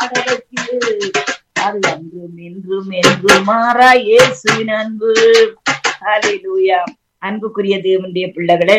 பாட வைக்குது அது அன்றும் இன்றும் என்றும் மாறா இயேசுவின் அன்பு ஹalleluya அன்புக்குரிய தேவனுடைய பிள்ளைகளே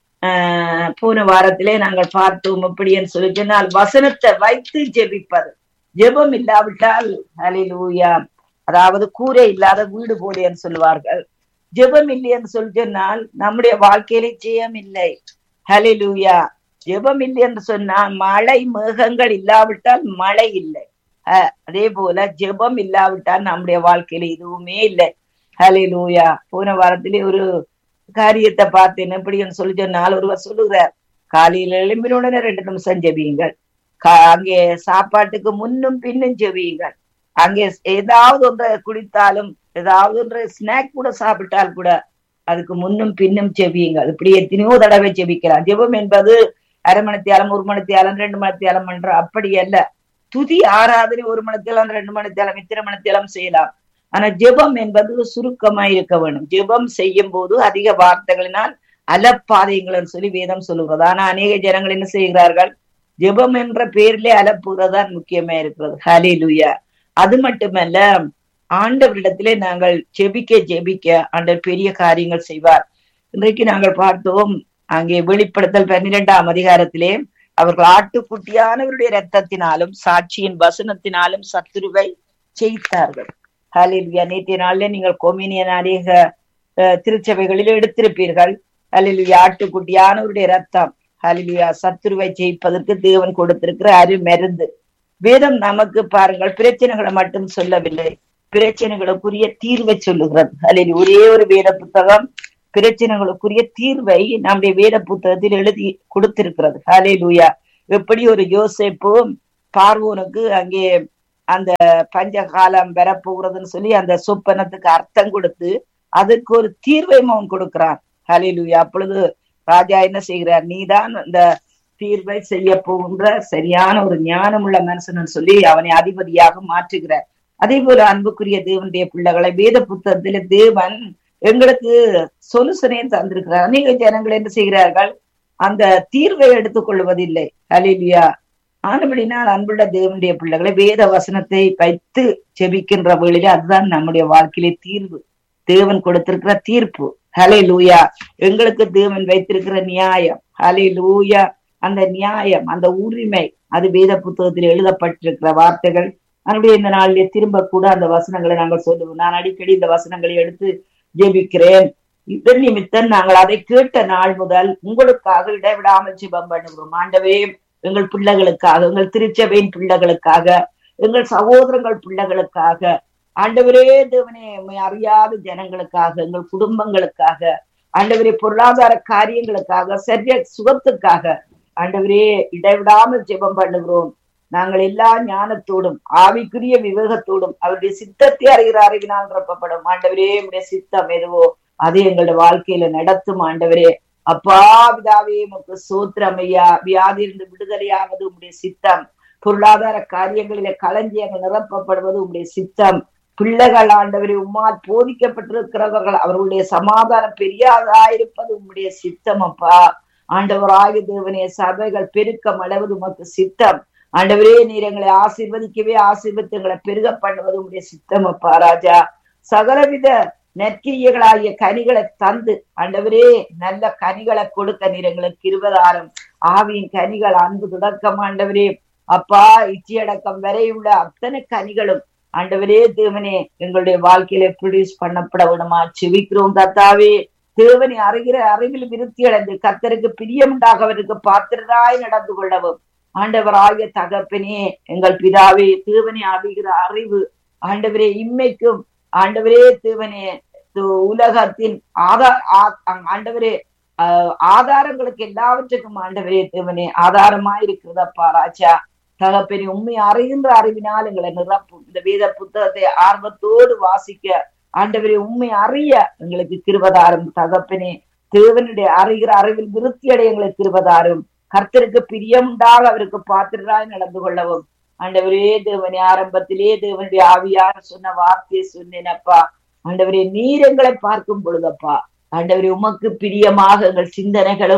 ஆஹ் போன வாரத்திலே நாங்கள் பார்த்தோம் எப்படின்னு சொல்லி சொன்னால் வசனத்தை வைத்து ஜெபிப்பது ஜெபம் இல்லாவிட்டால் ஹalleluya அதாவது கூரை இல்லாத வீடு போலேன்னு சொல்லுவார்கள் ஜெபம் இல்லைன்னு சொல்லி சொன்னால் நம்முடைய வாழ்க்கையிலே ஜெயம் இல்லை ஹalleluya ஜெபம் இல்லை என்று சொன்னால் மழை மேகங்கள் இல்லாவிட்டால் மழை இல்லை அஹ் அதே போல ஜெபம் இல்லாவிட்டால் நம்முடைய வாழ்க்கையில எதுவுமே இல்லை ஹalleluya போன வாரத்திலே ஒரு காரியத்தை பார்த்தேன் எப்படின்னு சொல்லி சொன்னால் ஒருவர் சொல்லுகிறார் காலையில எழும்பின உடனே ரெண்டு நிமிஷம் ஜெபியுங்கள் கா- அங்கே சாப்பாட்டுக்கு முன்னும் பின்னும் ஜெபியுங்கள் அங்கே ஏதாவது ஒன்றை குடித்தாலும் ஏதாவது ஒன்று ஸ்நாக் கூட சாப்பிட்டால் கூட அதுக்கு முன்னும் பின்னும் ஜெபியுங்கள் இப்படி எத்தனையோ தடவை ஜெபிக்கலாம் ஜெபம் என்பது அரை மணித்தியாலம் ஒரு மணித்தியாலம் ரெண்டு மணித்தியாலம் என்ற அப்படி அல்ல துதி ஆராதனை ஒரு மணித்தியாலம் ரெண்டு மணித்தியாலம் இத்தனை மணித்தியாலம் செய்யலாம் ஆனா ஜெபம் என்பது சுருக்கமாய் இருக்க வேண்டும் ஜெபம் செய்யும் போது அதிக வார்த்தைகளினால் அலப்பாதைங்கள் சொல்லி வேதம் சொல்லுகிறது ஆனா அநேக ஜனங்கள் என்ன செய்கிறார்கள் ஜெபம் என்ற பேரிலே அலப்புறதுதான் முக்கியமா இருக்கிறது ஹalleluya அது மட்டுமல்ல ஆண்டவரிடத்திலே நாங்கள் ஜெபிக்க ஜெபிக்க ஆண்டவர் பெரிய காரியங்கள் செய்வார் இன்றைக்கு நாங்கள் பார்த்தோம் அங்கே வெளிப்படுத்தல் பன்னிரெண்டாம் அதிகாரத்திலே அவர்கள் ஆட்டுக்குட்டியானவருடைய இரத்தத்தினாலும் சாட்சியின் வசனத்தினாலும் சத்துருவை ஜெயித்தார்கள் ஹalleluya நேற்றைய நாள்ல நீங்கள் கொமினியன் அநேக அஹ், திருச்சபைகளில் எடுத்திருப்பீர்கள் ஹalleluya ஆட்டுக்குட்டியானவருடைய ரத்தம் ஹalleluya சத்துருவை ஜெயிப்பதற்கு தேவன் கொடுத்திருக்கிற அருமருந்து வேதம் நமக்கு பாருங்கள் பிரச்சனைகளை மட்டும் சொல்லவில்லை பிரச்சனைகளுக்குரிய தீர்வை சொல்லுகிறது அதில் ஒரே ஒரு வேத புத்தகம் பிரச்சனைகளுக்குரிய தீர்வை நம்முடைய வேத புத்தகத்தில் எழுதி கொடுத்திருக்கிறது ஹலே லூயா எப்படி ஒரு யோசேப்பும் பார்வோனுக்கு அங்கே அந்த பஞ்ச காலம் வரப்போகிறதுன்னு சொல்லி அந்த சொப்பனத்துக்கு அர்த்தம் கொடுத்து அதுக்கு ஒரு தீர்வை அவன் கொடுக்கிறான் ஹலே லூயா அப்பொழுது ராஜா என்ன செய்கிறார் நீதான் அந்த தீர்வை செய்ய போகின்ற சரியான ஒரு ஞானமுள்ள மனுஷன் சொல்லி அவனை அதிபதியாக மாற்றுகிறார் அதே போல அன்புக்குரிய தேவனுடைய பிள்ளைகளை வேத புத்தகத்துல தேவன் எங்களுக்கு சொல்யூஷனையும் தந்திருக்கிறார் அநேக ஜனங்கள் என்ன செய்கிறார்கள் அந்த தீர்வை எடுத்துக்கொள்வதில்லை ஹalleluya ஆனபடினால் அன்புள்ள தேவனுடைய பிள்ளைகளை வேத வசனத்தை வைத்து ஜெபிக்கின்ற வேளையிலே அதுதான் நம்முடைய வாழ்க்கையிலே தீர்வு தேவன் கொடுத்திருக்கிற தீர்ப்பு ஹலே லூயா எங்களுக்கு தேவன் வைத்திருக்கிற நியாயம் ஹலே லூயா அந்த நியாயம் அந்த உரிமை அது வேத புத்தகத்தில் எழுதப்பட்டிருக்கிற வார்த்தைகள் அதனுடைய இந்த நாளிலே திரும்ப கூட அந்த வசனங்களை நாங்கள் சொல்லுவோம் நான் அடிக்கடி இந்த வசனங்களை எடுத்து ஜெபிக்கிறேன் இதன் நிமித்தம் நாங்கள் அதை கேட்ட நாள் முதல் உங்களுக்காக இடைவிடாமல் ஜெபம் பண்ணுகிறோம் ஆண்டவே எங்கள் பிள்ளைகளுக்காக எங்கள் திருச்சபையின் பிள்ளைகளுக்காக எங்கள் சகோதரங்கள் பிள்ளைகளுக்காக ஆண்டவரே தேவனே உம்மை அறியாத ஜனங்களுக்காக எங்கள் குடும்பங்களுக்காக ஆண்டவரே பொருளாதார காரியங்களுக்காக சரிய சுகத்துக்காக ஆண்டவரே இடைவிடாமல் ஜெபம் பண்ணுகிறோம் நாங்கள் எல்லா ஞானத்தோடும் ஆவிக்குரிய விவேகத்தோடும் அவருடைய சித்தத்தை அறிகிற அறிவினால் நிரப்பப்படும் ஆண்டவரே உடைய சித்தம் எதுவோ அது எங்களுடைய வாழ்க்கையில நடத்தும் ஆண்டவரே அப்பா பிதாவே உமக்கு சோத்திரம் ஐயா வியாதியிலிருந்து விடுதலையாவது உம்முடைய சித்தம் பொருளாதார காரியங்களில களஞ்சியங்கள் நிரப்பப்படுவது உம்முடைய சித்தம் பிள்ளைகள் ஆண்டவரை உம்மால் போதிக்கப்பட்டிருக்கிறவர்கள் அவர்களுடைய சமாதானம் பெரியாதாயிருப்பது உம்முடைய சித்தம் அப்பா ஆண்டவராய தேவனே சபைகள் பெருக்கம் அளவது உமக்கு சித்தம் ஆண்டவரே நீர் எங்களை ஆசீர்வதிக்கவே ஆசீர்வதித்து எங்களை பெருக பண்ணுவது உம்முடைய சித்தம் அப்பா ராஜா சகலவித நெற்கிரியர்களாகிய கனிகளை தந்து ஆண்டவரே நல்ல கனிகளை கொடுக்க நீர் எங்களுக்கு இருபதாயிரம் ஆவியின் கனிகள் அன்பு தொடக்கம் ஆண்டவரே அப்பா இச்சையடக்கம் வரை உள்ள அத்தனை கனிகளும் ஆண்டவரே தேவனே எங்களுடைய வாழ்க்கையில ப்ரொடியூஸ் பண்ணப்பட விடமா செவிக்கிறோம் கத்தாவே தேவனை அறிகிற அறிவில் விருத்தி அடைந்து கத்தருக்கு பிரியமுண்டாக அவருக்கு பாத்திரராய் நடந்து கொள்ளவும் ஆண்டவராகிய தகப்பனே எங்கள் பிதாவே தேவனை அறிகிற அறிவு ஆண்டவரே இம்மைக்கும் ஆண்டவரே தேவனே து- உலகத்தின் ஆதார் ஆ- ஆண்டவரே ஆஹ் ஆதாரங்களுக்கு எல்லாவற்றுக்கும் ஆண்டவரே தேவனே ஆதாரமா இருக்கிறதப்பா ராஜா தகப்பனே உண்மை அறிகின்ற அறிவினால் எங்களை நிரப்பும் இந்த வேத புத்தகத்தை ஆர்வத்தோடு வாசிக்க ஆண்டவரே உண்மை அறிய எங்களுக்கு கிருபதாரும் தகப்பனே தேவனுடைய அறிகிற அறிவில் விருத்தி அடைய எங்களுக்கு கிருபதாரும் கர்த்தருக்கு பிரியமுண்டாக அவருக்கு பாத்திரராய் நடந்து கொள்ளவும் ஆண்டவரே தேவனே ஆரம்பத்திலே தேவனுடைய ஆவியார் சொன்ன வார்த்தையை சொன்னேனப்பா ஆண்டவரே நீர் எங்களை பார்க்கும் பொழுதப்பா ஆண்டவரே உமக்கு பிரியமாக எங்கள் சிந்தனைகளும்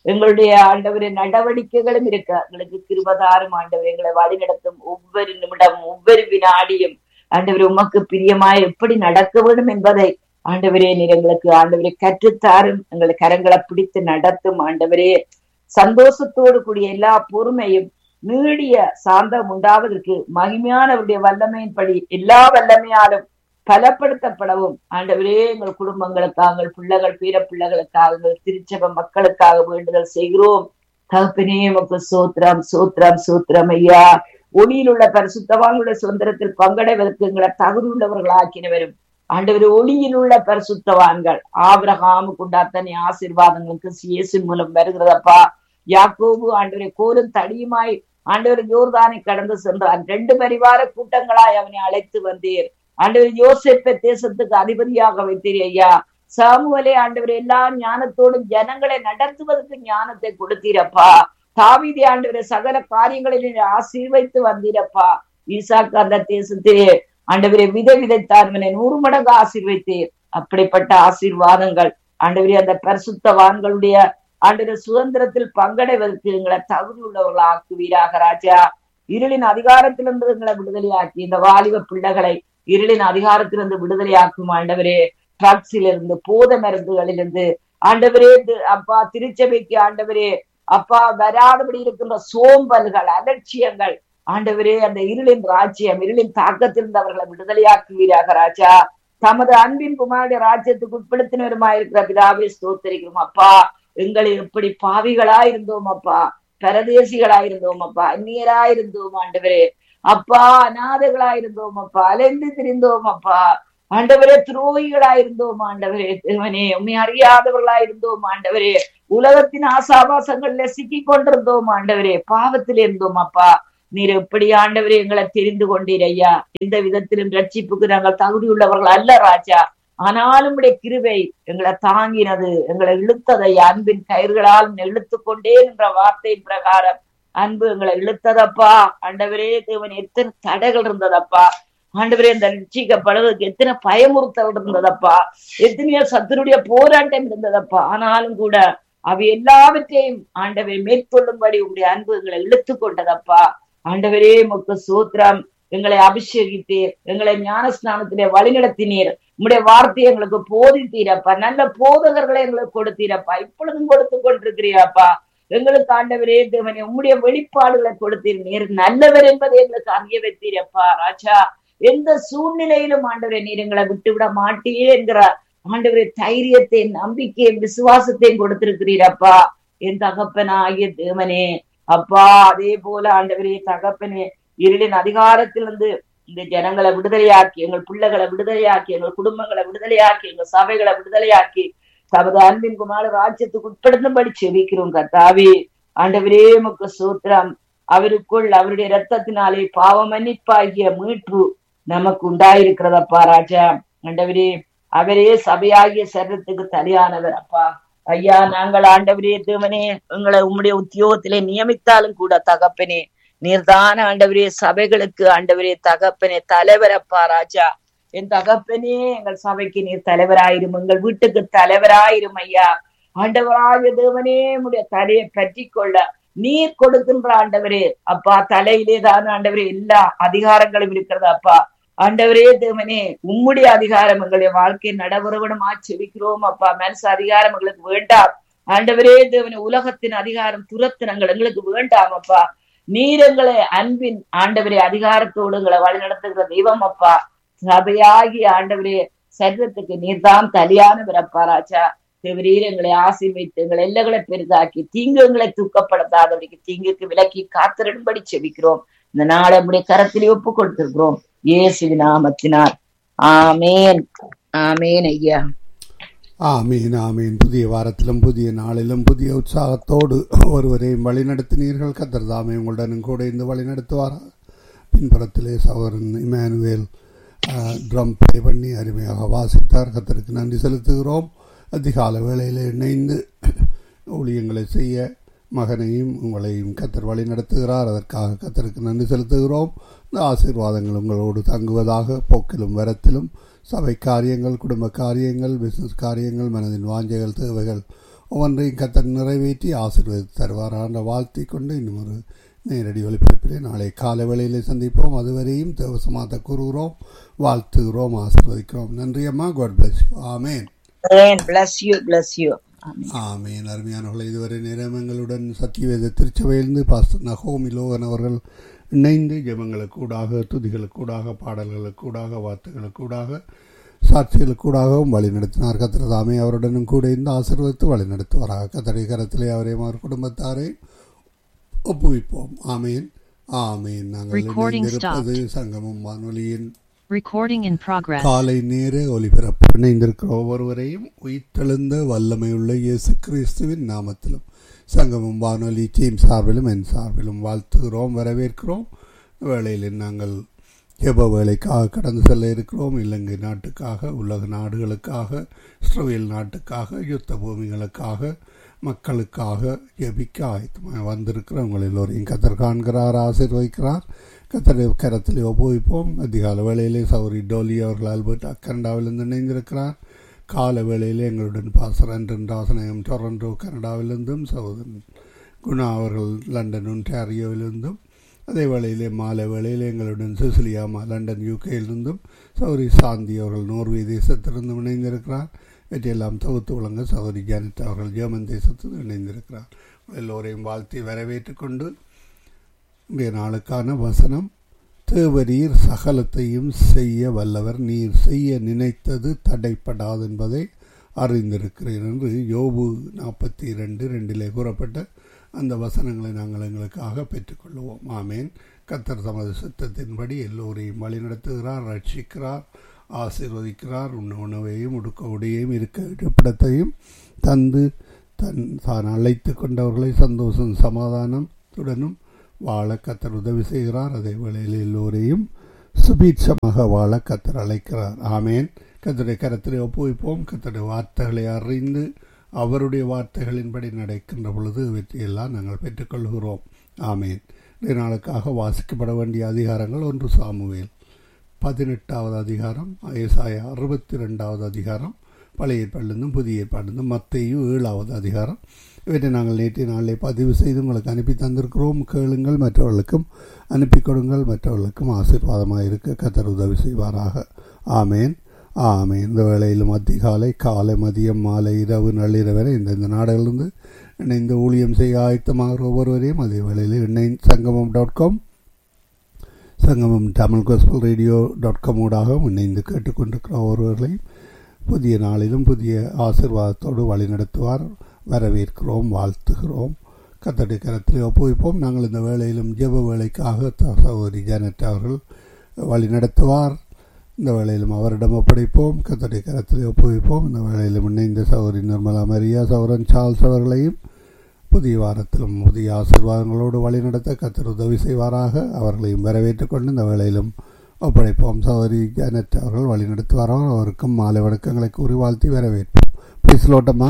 எங்களுடைய ஆண்டவரே நடவடிக்கைகளும் இருக்க எங்களுக்கு கிருபதாரும் ஆண்டவர் எங்களை வழிநடத்தும் ஒவ்வொரு நிமிடமும் ஒவ்வொரு வினாடியும் ஆண்டவர் உமக்கு பிரியமாய் எப்படி நடக்க வேண்டும் என்பதை ஆண்டவரே நீர் எங்களுக்கு ஆண்டவரை கற்றுத்தாரும் எங்களை கரங்களை பிடித்து நடத்தும் ஆண்டவரே சந்தோஷத்தோடு கூடிய எல்லா பொறுமையும் நீடிய சாந்தம் உண்டாவதற்கு மகிமையானவருடைய வல்லமையின்படி எல்லா வல்லமையாலும் பலப்படுத்தப்படவும் ஆண்டவரே எங்கள் குடும்பங்களுக்காக எங்கள் பிள்ளைகள் பீர பிள்ளைகளுக்காக எங்கள் திருச்சபை மக்களுக்காக வேண்டுதல் செய்கிறோம் தகப்பனே உமக்கு சோத்ரம் சோத்ரம் சோத்ரம் ஐயா ஒளியில் உள்ள பரிசுத்தவான்களுடைய சுதந்திரத்தில் பங்கடைவதற்கு எங்களை தகுதி உள்ளவர்கள் ஆக்கினவரும் ஆண்டவர் ஒளியில் உள்ள பரிசுத்தவான்கள் ஆபிரகாமுக்கு உண்டாத்தனை ஆசீர்வாதங்களுக்கு இயேசு மூலம் வருகிறதப்பா யாக்கோபு ஆண்டவரை கோலும் தடியுமாய் ஆண்டவர் யோர்தானை கடந்து சென்றான் ரெண்டு பரிவார கூட்டங்களாய் அவனை அழைத்து வந்தீர் ஆண்டவர் யோசிப்ப தேசத்துக்கு அதிபதியாக வைத்தீர் ஐயா சாமுவலே ஆண்டவர் எல்லா ஞானத்தோடும் ஜனங்களை நடத்துவதற்கு ஞானத்தை கொடுத்தீரப்பா தாவிதி ஆண்டவரை சகல காரியங்களில் ஆசீர்வைத்து வந்தீரப்பா ஈசாக்கு அந்த தேசத்திலே ஆண்டவரை விதை விதைத்தார் நூறு மடங்கு ஆசீர்வைத்தீர் அப்படிப்பட்ட ஆசீர்வாதங்கள் ஆண்டவரே அந்த பரிசுத்தவான்களுடைய ஆண்டவர் சுதந்திரத்தில் பங்கடைவதற்கு எங்களை தகுதி உள்ளவர்கள் ஆக்குவீராக ராஜா இருளின் அதிகாரத்திலிருந்து எங்களை விடுதலையாக்கி இந்த வாலிப பிள்ளைகளை இருளின் அதிகாரத்திலிருந்து விடுதலையாக்கும் ஆண்டவரே ட்ரக்ஸில் இருந்து போத மருந்துகளிலிருந்து ஆண்டவரே அப்பா திருச்சபைக்கு ஆண்டவரே அப்பா வராதபடி இருக்கின்ற சோம்பல்கள் அலட்சியங்கள் ஆண்டவரே அந்த இருளின் ராஜ்யம் இருளின் தாக்கத்திலிருந்து அவர்களை விடுதலையாக்குவீராக ராஜா தமது அன்பின் குமாருடைய ராஜ்யத்துக்கு உட்படுத்தினருமாயிருக்கிற பிதாவே ஸ்தோத்தரிக்கிறோம் அப்பா எங்களை எப்படி பாவிகளா இருந்தோம் அப்பா பரதேசிகளா இருந்தோம் அப்பா அந்நியரா இருந்தோம் ஆண்டவரே அப்பா அநாதைகளா இருந்தோம் அப்பா அலைந்து திரிந்தோம் அப்பா ஆண்டவரே துரோகிகளா இருந்தோம் ஆண்டவரே தேவனே உண்மை அறியாதவர்களா இருந்தோம் ஆண்டவரே உலகத்தின் ஆசாபாசங்கள்ல சிக்கி கொண்டிருந்தோம் ஆண்டவரே பாவத்தில் இருந்தோம் அப்பா நீர் எப்படி ஆண்டவரே எங்களை தெரிந்து கொண்டீர் ஐயா எந்த விதத்திலும் ரட்சிப்புக்கு நாங்கள் தகுதி உள்ளவர்கள் அல்ல ராஜா ஆனாலும் உடைய கிருவை எங்களை தாங்கினது எங்களை இழுத்ததை அன்பின் கயிர்களால் இழுத்து கொண்டே என்ற வார்த்தையின் பிரகாரம் அன்பு எங்களை இழுத்ததப்பா ஆண்டவரே தேவன் எத்தனை தடைகள் இருந்ததப்பா ஆண்டவரே இந்த ரட்சிக்கப்படுவதற்கு எத்தனை பயமுறுத்தல் இருந்ததப்பா எத்தனையோ சத்துருடைய போராட்டம் இருந்ததப்பா ஆனாலும் கூட அவை எல்லாவற்றையும் ஆண்டவை மேற்கொள்ளும்படி உங்களுடைய அன்பு எங்களை இழுத்து கொண்டதப்பா ஆண்டவரே முக்கு சூத்திரம் எங்களை அபிஷேகித்தீர் எங்களை ஞான ஸ்நானத்திலே வழிநடத்தினீர் உங்களுடைய வார்த்தையை எங்களுக்கு போதித்தீரப்பா நல்ல போதகர்களை எங்களுக்கு கொடுத்தீரப்பா இப்பொழுதும் கொடுத்து கொண்டிருக்கிறீரப்பா எங்களுக்கு ஆண்டவரே தேவனே உம்முடைய வெளிப்பாடுகளை கொடுத்தீர் நீர் நல்லவர் என்பதை எங்களுக்கு அறிய வைத்தீரப்பா ராஜா எந்த சூழ்நிலையிலும் ஆண்டவரை நீர் எங்களை விட்டுவிட மாட்டியே என்கிற ஆண்டவரை தைரியத்தையும் நம்பிக்கையும் விசுவாசத்தையும் கொடுத்திருக்கிறீரப்பா என் தகப்பனாகிய தேவனே அப்பா அதே போல ஆண்டவரே தகப்பனே இருளின் அதிகாரத்திலிருந்து இந்த ஜனங்களை விடுதலையாக்கி எங்கள் பிள்ளைகளை விடுதலையாக்கி எங்கள் குடும்பங்களை விடுதலையாக்கி எங்கள் சபைகளை விடுதலையாக்கி தமது அன்பின் குமார ராஜ்யத்துக்கு உட்படுத்தும்படி செவிக்கிறோம் கத்தாவி ஆண்டவரே முக்க சூத்திரம் அவருக்குள் அவருடைய ரத்தத்தினாலே பாவ மன்னிப்பாகிய மீட்பு நமக்கு உண்டாயிருக்கிறதப்பா ராஜா ஆண்டவரே அவரே சபையாகிய சரீரத்துக்கு தலையானவர் அப்பா ஐயா நாங்கள் ஆண்டவரே தேவனே எங்களை உம்முடைய உத்தியோகத்திலே நியமித்தாலும் கூட தகப்பனே நீர்தான ஆண்டவரே சபைகளுக்கு ஆண்டவரே தகப்பனே தலைவரப்பா ராஜா என் தகப்பனே எங்கள் சபைக்கு நீர் தலைவராயிரும் எங்கள் வீட்டுக்கு தலைவராயிரும் ஐயா ஆண்டவராக தேவனே உடைய தலையை பற்றி கொள்ள நீர் கொடுக்கின்ற ஆண்டவரே அப்பா தலையிலே தான் ஆண்டவரே எல்லா அதிகாரங்களும் இருக்கிறது அப்பா ஆண்டவரே தேவனே உம்முடைய அதிகாரம் எங்களுடைய வாழ்க்கை நடவரவனமா செவிக்கிறோம் அப்பா மனசு அதிகாரம் எங்களுக்கு வேண்டாம் ஆண்டவரே தேவனே உலகத்தின் அதிகாரம் துரத்தினங்கள் எங்களுக்கு வேண்டாம் அப்பா நீர் எங்களை அன்பின் ஆண்டவரே அதிகாரத்தோடு எங்களை வழிநடத்துகிற தெய்வம் அப்பா சபையாகி ஆண்டவரே சரீரத்துக்கு நீர்தான் தலையானவர் அப்பா ராஜா தேவரீர் எங்களை ஆசீர்வைத்து எங்களை எல்லைகளை பெரிதாக்கி தீங்கு எங்களை தூக்கப்படுத்தாதபடிக்கு தீங்குக்கு விலக்கி காத்திரும்படி செவிக்கிறோம் இந்த நாளை நம்முடைய கரத்திலே ஒப்பு கொடுத்திருக்கிறோம் இயேசு நாமத்தினார் ஆமேன் ஆமேன் ஐயா ஆமீன் ஆமீன் புதிய வாரத்திலும் புதிய நாளிலும் புதிய உற்சாகத்தோடு ஒருவரையும் வழிநடத்தினீர்கள் கத்தர் தாமே உங்களுடனும் கூட இந்த வழிநடத்துவாரா பின்புறத்திலே சகோதரன் இமானுவேல் ட்ரம் ப்ளே பண்ணி அருமையாக வாசித்தார் கத்தருக்கு நன்றி செலுத்துகிறோம் அதிகால வேளையில் இணைந்து ஊழியங்களை செய்ய மகனையும் உங்களையும் கத்தர் வழி நடத்துகிறார் அதற்காக கத்தருக்கு நன்றி செலுத்துகிறோம் இந்த ஆசீர்வாதங்கள் உங்களோடு தங்குவதாக போக்கிலும் வரத்திலும் சபை காரியங்கள் குடும்ப காரியங்கள் பிசினஸ் காரியங்கள் மனதின் வாஞ்சைகள் தேவைகள் ஒவ்வொன்றையும் கத்தர் நிறைவேற்றி ஆசீர்வதித்து தருவாரான வாழ்த்தி கொண்டு இன்னும் ஒரு நேரடி ஒளிபரப்பிலே நாளை காலை வேளையிலே சந்திப்போம் அதுவரையும் தேவசமாத்த கூறுகிறோம் வாழ்த்துகிறோம் ஆசீர்வதிக்கிறோம் நன்றி அம்மா காட் பிளஸ் யூ ஆமேன் பிளஸ் யூ பிளஸ் யூ ஆமேன் அருமையானவர்களை இதுவரை நேரம் எங்களுடன் சத்தியவேத திருச்சபையிலிருந்து பாஸ்டர் நகோமி லோகன் அவர்கள் இணைந்து ஜெபங்களுக்கூடாக துதிகளுக்கூடாக பாடல்களுக்கூடாக வார்த்தைகளுக்கூடாக சாட்சிகளுக்கூடாகவும் வழி நடத்தினார் கத்திரதாமே அவருடனும் கூட இருந்து ஆசீர்வதித்து வழி நடத்துவாராக கத்தரை கரத்திலே அவரையும் அவர் குடும்பத்தாரை ஒப்புவிப்போம் ஆமேன் ஆமேன் நாங்கள் Recording இணைந்திருப்பது சங்கமம் வானொலியின் Recording in progress. காலை நேர ஒலிபரப்பு இணைந்திருக்கிற ஒவ்வொருவரையும் உயிர்த்தெழுந்த வல்லமையுள்ள இயேசு கிறிஸ்துவின் நாமத்திலும் சங்கமம் வானொலி டீம் சார்பிலும் என் சார்பிலும் வாழ்த்துகிறோம் வரவேற்கிறோம் வேளையில் நாங்கள் ஜெப வேலைக்காக கடந்து செல்ல இருக்கிறோம் இலங்கை நாட்டுக்காக உலக நாடுகளுக்காக இஸ்ரேல் நாட்டுக்காக யுத்த பூமிகளுக்காக மக்களுக்காக ஜெபிக்க ஆயத்தமாக வந்திருக்கிற உங்கள் எல்லோரையும் கத்தர் காண்கிறார் ஆசீர்வதிக்கிறார் கத்தரை கரத்தில் ஒப்புவிப்போம் அதிகால வேளையிலே சௌரி டோலி அவர்கள் ஆல்பர்ட் கனடாவிலிருந்து இணைந்திருக்கிறார் கால வேளையிலே எங்களுடன் பாசர் அன்றன் ராசநாயகம் டொரண்டோ கனடாவிலிருந்தும் சகோதரன் குணா அவர்கள் லண்டன் ஒன்டாரியோவிலிருந்தும் அதே வேளையிலே மாலை வேளையிலே எங்களுடன் சிசிலியாமா லண்டன் யூகேயிலிருந்தும் சௌரி சாந்தி அவர்கள் நோர்வே தேசத்திலிருந்தும் இணைந்திருக்கிறார் இவற்றையெல்லாம் தொகுத்து வழங்க சௌரி ஜானட் அவர்கள் ஜெர்மன் தேசத்தில் இணைந்திருக்கிறார் எல்லோரையும் வாழ்த்தி வரவேற்றுக் கொண்டு இன்றைய நாளுக்கான வசனம் தேவரீர் சகலத்தையும் செய்ய வல்லவர் நீர் செய்ய நினைத்தது தடைப்படாது என்பதை அறிந்திருக்கிறேன் என்று யோபு நாற்பத்தி ரெண்டு ரெண்டிலே கூறப்பட்ட அந்த வசனங்களை நாங்கள் எங்களுக்காக பெற்றுக்கொள்வோம் ஆமேன் கத்தர் தமது சித்தத்தின்படி எல்லோரையும் வழிநடத்துகிறார் ரட்சிக்கிறார் ஆசீர்வதிக்கிறார் உண்ண உணவையும் உடுக்க உடையையும் இருக்க இருப்பிடத்தையும் தந்து தன் தான் அழைத்து கொண்டவர்களை சந்தோஷம் சமாதானத்துடனும் வாழ கத்தர் உதவி செய்கிறார் அதே வேளையில் எல்லோரையும் சுபீட்சமாக வாழ கத்தர் அழைக்கிறார் ஆமேன் கத்தருடைய கரத்திலே ஒப்புவிப்போம் கத்தருடைய வார்த்தைகளை அறிந்து அவருடைய வார்த்தைகளின்படி நடக்கின்ற பொழுது இவற்றையெல்லாம் நாங்கள் பெற்றுக்கொள்கிறோம் ஆமேன் இன்றைய நாளுக்காக வாசிக்கப்பட வேண்டிய அதிகாரங்கள் ஒன்று சாமுவேல் பதினெட்டாவது அதிகாரம் ஏசாயா அறுபத்தி ரெண்டாவது அதிகாரம் பழைய ஏற்பாடிலிருந்தும் புதிய ஏற்பாடிலிருந்தும் மத்தையும் ஏழாவது அதிகாரம் இவற்றை நாங்கள் நேற்றைய நாளிலே பதிவு செய்து உங்களுக்கு அனுப்பி தந்திருக்கிறோம் கேளுங்கள் மற்றவர்களுக்கும் அனுப்பி கொடுங்கள் மற்றவர்களுக்கும் ஆசீர்வாதமாக இருக்க கத்தர் உதவி செய்வாராக ஆமேன் ஆமேன் இந்த வேளையிலும் அதிகாலை காலை மதியம் மாலை இரவு நள்ளிரவரை இந்த இந்த நாடுகளிலிருந்து இணைந்து ஊழியம் செய்ய ஆயத்தமாகிற ஒவ்வொருவரையும் அதே வேளையில் இணை சங்கமம் dot com Sangamam Tamil gospel radio dot com ஊடாகவும் இணைந்து கேட்டுக்கொண்டிருக்கிற ஒருவர்களையும் புதிய நாளிலும் புதிய ஆசிர்வாதத்தோடு வழிநடத்துவார் வரவேற்கிறோம் வாழ்த்துகிறோம் கத்தடி கரத்தில் ஒப்புவிப்போம் நாங்கள் இந்த வேளையிலும் ஜெப வேலைக்காக சகோதரி ஜானட் அவர்கள் வழிநடத்துவார் இந்த வேளையிலும் அவரிடம் ஒப்படைப்போம் கத்தடி கரத்தில் ஒப்புவிப்போம் இந்த வேளையிலும் இணைந்த சகோதரி நிர்மலா மரியா சௌரன் சார்ல்ஸ் அவர்களையும் புதிய வாரத்திலும் புதிய ஆசீர்வாதங்களோடு வழிநடத்த கத்தர் உதவி செய்வாராக அவர்களையும் வரவேற்றுக் கொண்டு இந்த வேளையிலும் ஒப்படைப்போம் சௌதரி ஜானட் அவர்கள் வழிநடத்துவாரோ அவருக்கும் மாலை வணக்கங்களை கூறி வாழ்த்தி வரவேற்போம் பேசலோட்டமா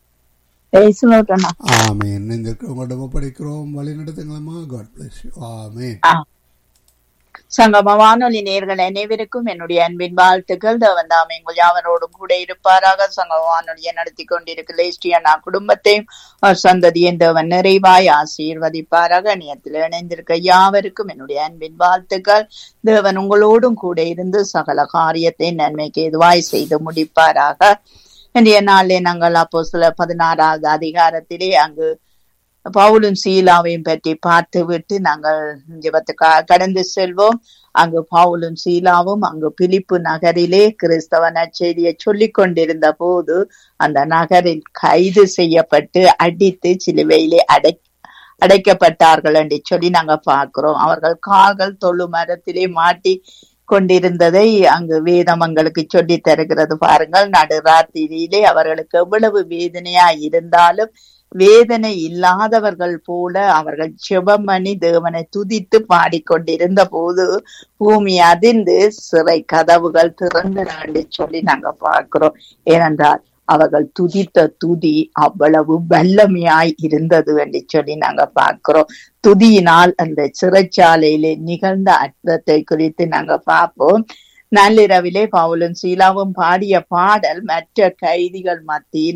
ஆமேன் இந்த உங்களிடம் ஒப்படைக்கிறோம் வழி நடத்துங்களம்மா காட் பிளஸ் யூ ஆமேன் சங்கம வானொலி நேர்கள் அனைவருக்கும் என்னுடைய அன்பின் வாழ்த்துக்கள் தேவன் தாம் எங்கள் யாவரோடும் கூட இருப்பாராக சங்கம வானொலியை நடத்தி கொண்டிருக்கிற லேஸ்டியனா குடும்பத்தையும் சந்ததியின் தேவன் நிறைவாய் ஆசீர்வதிப்பாராக நியத்தில் இணைந்திருக்க யாவருக்கும் என்னுடைய அன்பின் வாழ்த்துக்கள் தேவன் உங்களோடும் கூட இருந்து சகல காரியத்தை நன்மைக்கு எதுவாய் செய்து முடிப்பாராக இன்றைய நாளிலே நாங்கள் அப்போ சில பதினாறாவது அதிகாரத்திலே அங்கு பவுலும் சீலாவையும் பற்றி பார்த்து விட்டு நாங்கள் ஜெபத்துக்காக கடந்து செல்வோம் அங்கு பவுலும் சீலாவும் அங்கு பிலிப்பு நகரிலே கிறிஸ்தவ நற்செய்தியை சொல்லிக் கொண்டிருந்த போது அந்த நகரில் கைது செய்யப்பட்டு அடித்து சிலுவையிலே அடை அடைக்கப்பட்டார்கள் என்று சொல்லி நாங்க பார்க்கிறோம் அவர்கள் கால்கள் தொழு மரத்திலே மாட்டி கொண்டிருந்ததை அங்கு வேதம் எங்களுக்கு சொல்லி தருகிறது பாருங்கள் நடுராத்திரியிலே அவர்களுக்கு எவ்வளவு வேதனையா இருந்தாலும் வேதனை இல்லாதவர்கள் போல அவர்கள் செபமணி தேவனை துதித்து பாடிக்கொண்டிருந்த போது பூமி அதிர்ந்து சிறை கதவுகள் திறந்து சொல்லி நாங்க பார்க்கிறோம் ஏனென்றால் அவர்கள் துதித்த துதி அவ்வளவு வல்லமையாய் இருந்தது என்று சொல்லி நாங்க பார்க்கிறோம் துதியினால் அந்த சிறைச்சாலையிலே நிகழ்ந்த அற்பத்தை குறித்து நாங்க பார்ப்போம் நள்ளிரவிலே பவுலும் சீலாவும் பாடிய பாடல் மற்ற கைதிகள் மத்தியிலும்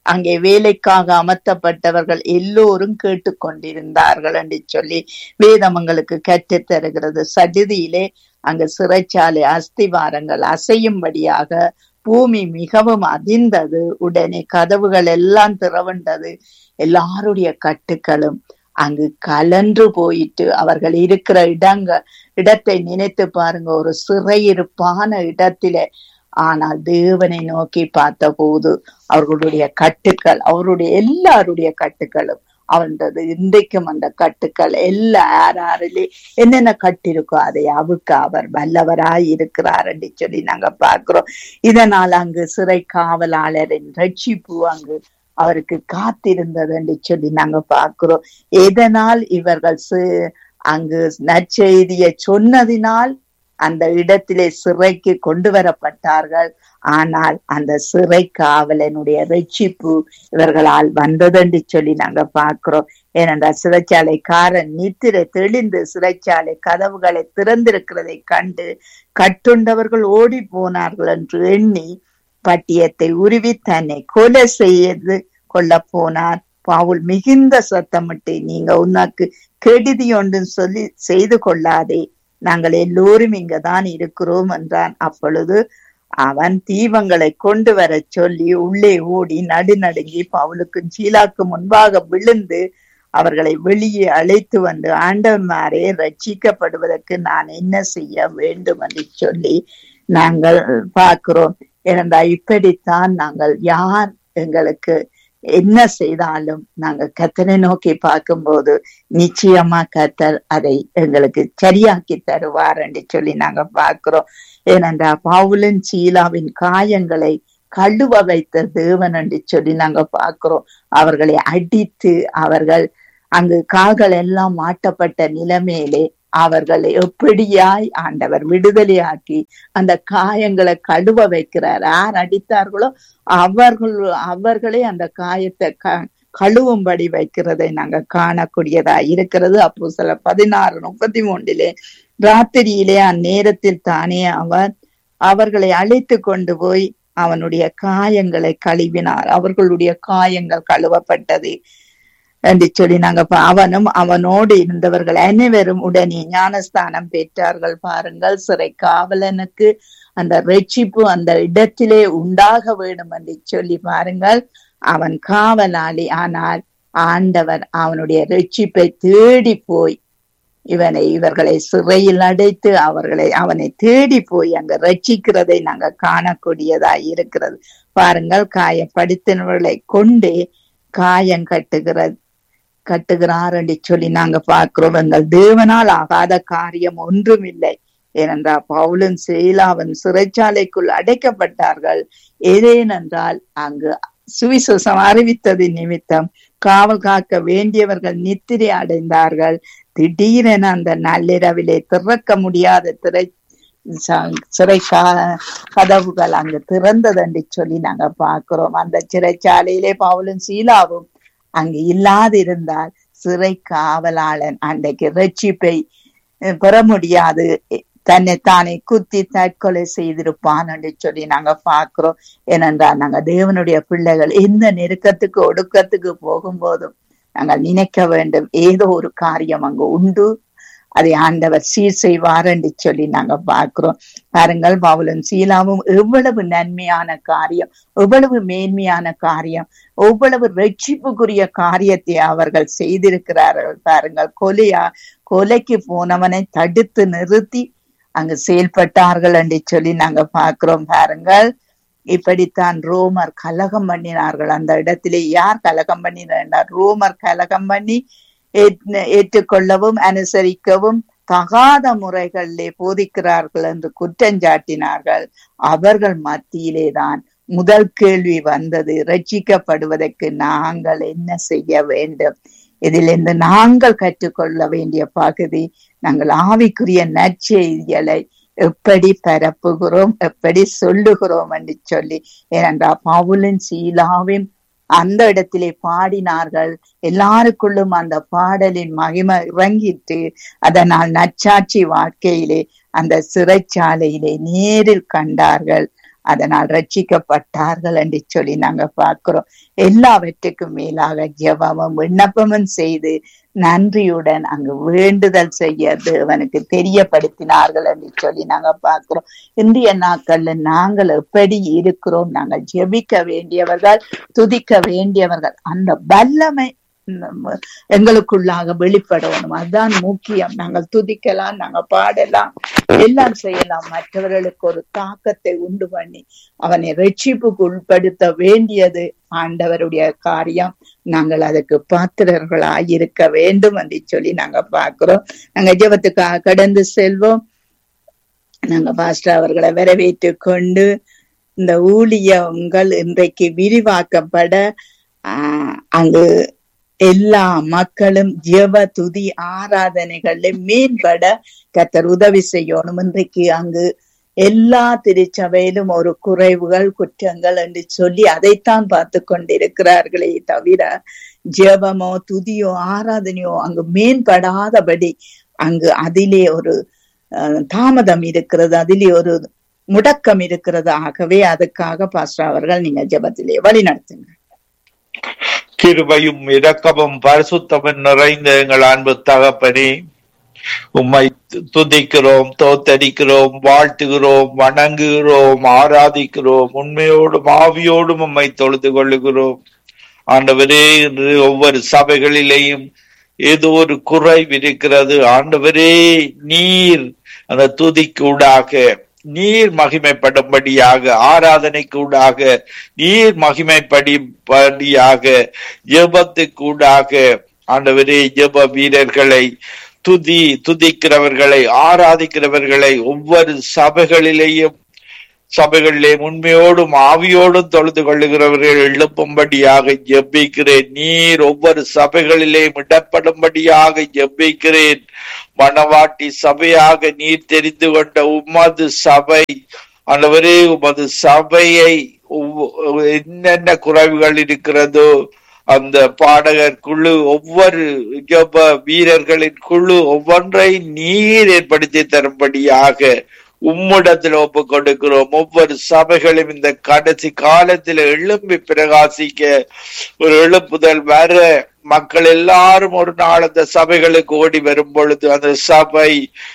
அங்கே வேலைக்காக அமர்த்தப்பட்டவர்கள் எல்லோரும் கேட்டுக்கொண்டிருந்தார்கள் என்று சொல்லி வேதமங்களுக்கு கற்றுத் தருகிறது சடுதியிலே அங்கு சிறைச்சாலை அஸ்திவாரங்கள் அசையும்படியாக பூமி மிகவும் அதிர்ந்தது உடனே கதவுகள் எல்லாம் திறவுண்டது எல்லாருடைய கட்டுக்களும் அங்கு கலன்று போயிட்டு அவர்கள் இருக்கிற இடங்க இடத்தை நினைத்து பாருங்க ஒரு சிறையிருப்பான இடத்திலே ஆனால் தேவனை நோக்கி பார்த்த போது அவர்களுடைய கட்டுக்கள் அவருடைய எல்லாருடைய கட்டுக்களும் அவன்றது இன்றைக்கும் அந்த கட்டுக்கள் எல்லா யாராரிலே என்னென்ன கட்டிருக்கோ அதை அவுக்க அவர் வல்லவராய் இருக்கிறார் என்று சொல்லி நாங்க பார்க்கிறோம் இதனால் அங்கு சிறை காவலாளரின் ரட்சிப்பு அங்கு அவருக்கு காத்திருந்தது என்று சொல்லி நாங்க பார்க்கிறோம் எதனால் இவர்கள் சி- அங்கு நற்செய்தியை சொன்னதினால் அந்த இடத்திலே சிறைக்கு கொண்டு வரப்பட்டார்கள் ஆனால் அந்த சிறை காவலனுடைய ரட்சிப்பு இவர்களால் வந்ததென்று சொல்லி நாங்க பார்க்கிறோம் ஏனென்றால் சிறைச்சாலைக்காரன் நித்திரை தெளிந்து சிறைச்சாலை கதவுகளை திறந்திருக்கிறதை கண்டு கட்டுண்டவர்கள் ஓடி போனார்கள் என்று எண்ணி பட்டியத்தை உருவி தன்னை கொலை செய்து கொள்ள போனார் பவுல் மிகுந்த சத்தமிட்டு நீங்க உனக்கு கெடுதி ஒன்றும் சொல்லி செய்து கொள்ளாதே நாங்கள் எல்லோரும் இங்கதான் இருக்கிறோம் என்றான் அப்பொழுது அவன் தீபங்களை கொண்டு வர சொல்லி உள்ளே ஓடி நடுநடுங்கி பவுலுக்கும் சீலாக்கு முன்பாக விழுந்து அவர்களை வெளியே அழைத்து வந்து ஆண்டவன்மாரே ரட்சிக்கப்படுவதற்கு நான் என்ன செய்ய வேண்டும் என்று சொல்லி நாங்கள் பார்க்கிறோம் ஏனென்றால் இப்படித்தான் நாங்கள் யார் எங்களுக்கு என்ன செய்தாலும் நாங்க கத்தனை நோக்கி பார்க்கும்போது நிச்சயமா கத்தர் அதை எங்களுக்கு சரியாக்கி தருவார் என்று சொல்லி நாங்க பார்க்கிறோம் ஏனென்றால் பவுலின் சீலாவின் காயங்களை கழுவ வைத்த தேவன் என்று சொல்லி நாங்க பார்க்கிறோம் அவர்களை அடித்து அவர்கள் அங்கு கால்கள் எல்லாம் மாட்டப்பட்ட நிலைமையிலே அவர்களை எப்படியாய் ஆண்டவர் விடுதலையாக்கி அந்த காயங்களை கழுவ வைக்கிறார் யார் அடித்தார்களோ அவர்கள் அவர்களே அந்த காயத்தை க கழுவும்படி வைக்கிறதை நாங்க காணக்கூடியதா இருக்கிறது அப்போ சில பதினாறு முப்பத்தி மூன்றிலே ராத்திரியிலே அந்நேரத்தில் தானே அவர் அவர்களை அழைத்து கொண்டு போய் அவனுடைய காயங்களை கழுவினார் அவர்களுடைய காயங்கள் கழுவப்பட்டது என்று சொல்லி நாங்க பா- அவனும் அவனோடு இருந்தவர்கள் அனைவரும் உடனே ஞானஸ்தானம் பெற்றார்கள் பாருங்கள் சிறை காவலனுக்கு அந்த ரட்சிப்பு அந்த இடத்திலே உண்டாக வேண்டும் என்று சொல்லி பாருங்கள் அவன் காவலாளி ஆனால் ஆண்டவர் அவனுடைய ரட்சிப்பை தேடி போய் இவனை இவர்களை சிறையில் அடைத்து அவர்களை அவனை தேடி போய் அங்க ரட்சிக்கிறதை நாங்க காணக்கூடியதா இருக்கிறது பாருங்கள் காயப்படுத்தினவர்களை கொண்டே காயம் கட்டுகிறது கட்டுகிறார் என்று சொல்லி நாங்க பார்க்கிறோம் எங்கள் தேவனால் ஆகாத காரியம் ஒன்றும் இல்லை ஏனென்றால் பவுலும் செயலாவன் சிறைச்சாலைக்குள் அடைக்கப்பட்டார்கள் ஏதேனென்றால் அங்கு சுவிசேஷம் அறிவித்தது நிமித்தம் காவல் காக்க வேண்டியவர்கள் நித்திரை அடைந்தார்கள் திடீரென அந்த நள்ளிரவிலே திறக்க முடியாத திரை ச- சிறை கா- கதவுகள் அங்கு திறந்தது என்று சொல்லி நாங்க பார்க்கிறோம் அந்த சிறைச்சாலையிலே பவுலும் சீலாவும் அங்கு இல்லாதிருந்தால் சிறை காவலாளன் அன்றைக்கு ரட்சிப்பை அஹ், பெற முடியாது தன்னை தானே குத்தி தற்கொலை செய்திருப்பான் என்று சொல்லி நாங்க பார்க்கிறோம் ஏனென்றால் நாங்க தேவனுடைய பிள்ளைகள் எந்த நெருக்கத்துக்கு ஒடுக்கத்துக்கு போகும்போதும் நாங்கள் நினைக்க வேண்டும் ஏதோ ஒரு காரியம் அங்கு உண்டு அதை ஆண்டவர் சீர் செய்வார் என்று சொல்லி நாங்க பார்க்கிறோம் பாருங்கள் பவுலும் சீலாவும் எவ்வளவு நன்மையான காரியம் எவ்வளவு மேன்மையான காரியம் எவ்வளவு ரட்சிப்புக்குரிய காரியத்தை அவர்கள் செய்திருக்கிறார்கள் பாருங்கள் கொலையா கொலைக்கு போனவனை தடுத்து நிறுத்தி அங்கு செயல்பட்டார்கள் என்று சொல்லி நாங்க பார்க்கிறோம் பாருங்கள் இப்படித்தான் ரோமர் கலகம் பண்ணினார்கள் அந்த இடத்திலே யார் கலகம் பண்ணினார் ரோமர் கலகம் பண்ணி ஏற்று- ஏற்றுக்கொள்ளவும் அனுசரிக்கவும் தகாத முறைகளிலே போதிக்கிறார்கள் என்று குற்றஞ்சாட்டினார்கள் அவர்கள் மத்தியிலே தான் முதல் கேள்வி வந்தது ரட்சிக்கப்படுவதற்கு நாங்கள் என்ன செய்ய வேண்டும் இதிலிருந்து நாங்கள் கற்றுக்கொள்ள வேண்டிய பகுதி நாங்கள் ஆவிக்குரிய நற்செய்திகளை எப்படி பரப்புகிறோம் எப்படி சொல்லுகிறோம் என்று சொல்லி ஏனென்றால் பவுலின் சீலாவின் அந்த இடத்திலே பாடினார்கள் எல்லாருக்குள்ளும் அந்த பாடலின் மகிமை இறங்கிட்டு அதனால் நச்சாட்சி வாழ்க்கையிலே அந்த சிறைச்சாலையிலே நேரில் கண்டார்கள் அதனால் ரட்சிக்கப்பட்டார்கள் என்று சொல்லி நாங்க பார்க்கிறோம் எல்லாவற்றுக்கும் மேலாக ஜெபமும் விண்ணப்பமும் செய்து நன்றியுடன் அங்கு வேண்டுதல் செய்ய தேவனுக்கு தெரியப்படுத்தினார்கள் என்று சொல்லி நாங்க பார்க்கிறோம் இந்திய நாட்கள்ல நாங்கள் எப்படி இருக்கிறோம் நாங்கள் ஜெபிக்க வேண்டியவர்கள் துதிக்க வேண்டியவர்கள் அந்த வல்லமை நம்ம எங்களுக்குள்ளாக வெளிப்படணும் அதுதான் முக்கியம் நாங்கள் துதிக்கலாம் நாங்க பாடலாம் எல்லாம் செய்யலாம் மற்றவர்களுக்கு ஒரு தாக்கத்தை உண்டு பண்ணி அவனை ரட்சிப்புக்கு உட்படுத்த வேண்டியது ஆண்டவருடைய காரியம் நாங்கள் அதுக்கு பாத்திரர்களாய் இருக்க வேண்டும் என்று சொல்லி நாங்க பார்க்கிறோம் நாங்க ஜெபத்துக்காக கடந்து செல்வோம் நாங்க பாஸ்டர் அவர்களை வரவேற்று கொண்டு இந்த ஊழியங்கள் இன்றைக்கு விரிவாக்கப்பட ஆஹ் அங்கு எல்லா மக்களும் ஜெப துதி ஆராதனைகள்ல மேம்பட கத்தர் உதவி செய்யணும் இன்றைக்கு அங்கு எல்லா திருச்சபையிலும் ஒரு குறைவுகள் குற்றங்கள் என்று சொல்லி அதைத்தான் பார்த்து கொண்டிருக்கிறார்களே தவிர ஜெபமோ துதியோ ஆராதனையோ அங்கு மேம்படாதபடி அங்கு அதிலே ஒரு அஹ், தாமதம் இருக்கிறது அதிலே ஒரு முடக்கம் இருக்கிறது ஆகவே அதுக்காக பாஸ்டர் அவர்கள் நீங்க ஜெபத்திலே வழி நடத்துங்க கிருபையும் இரக்கமும் பரிசுத்தமும் நிறைந்த எங்கள் அன்பு தகப்பனே உம்மை து- துதிக்கிறோம் தோத்தரிக்கிறோம் வாழ்த்துகிறோம் வணங்குகிறோம் ஆராதிக்கிறோம் உண்மையோடும் ஆவியோடும் உம்மை தொழுது கொள்ளுகிறோம் ஆண்டவரே இன்று ஒவ்வொரு சபைகளிலேயும் ஏதோ ஒரு குறைவு இருக்கிறது ஆண்டவரே நீர் அந்த துதிக்கூடாக நீர் மகிமைப்படும்படியாக ஆராதனைக்கூடாக நீர் மகிமைப்படிப்படியாக ஜெபத்துக்கூடாக ஆண்டவரே ஜெப வீரர்களை துதி துதிக்கிறவர்களை ஆராதிக்கிறவர்களை ஒவ்வொரு சபைகளிலேயும் சபைகளிலே உண்மையோடும் ஆவியோடும் தொழுது கொள்ளுகிறவர்கள் எழுப்பும்படியாக ஜெபிக்கிறேன் நீர் ஒவ்வொரு சபைகளிலேயும் இடப்படும்படியாக ஜெபிக்கிறேன் மணவாட்டி சபையாக நீர் தெரிந்து கொண்ட உமது சபை ஆண்டவரே உமது சபையை ஒவ்வொ- என்னென்ன குறைவுகள் இருக்கிறதோ அந்த பாடகர் குழு ஒவ்வொரு ஜெப வீரர்களின் குழு ஒவ்வொன்றை நீர் ஏற்படுத்தி தரும்படியாக உம்மிடத்தில் ஒப்பு கொடுக்கிறோம் ஒவ்வொரு சபைகளும் இந்த கடைசி காலத்தில் எழும்பி பிரகாசிக்க ஒரு எழுப்புதல் வர மக்கள் எல்லாரும் ஒரு நாள் அந்த சபைகளுக்கு ஓடி வரும் பொழுது அந்த சபை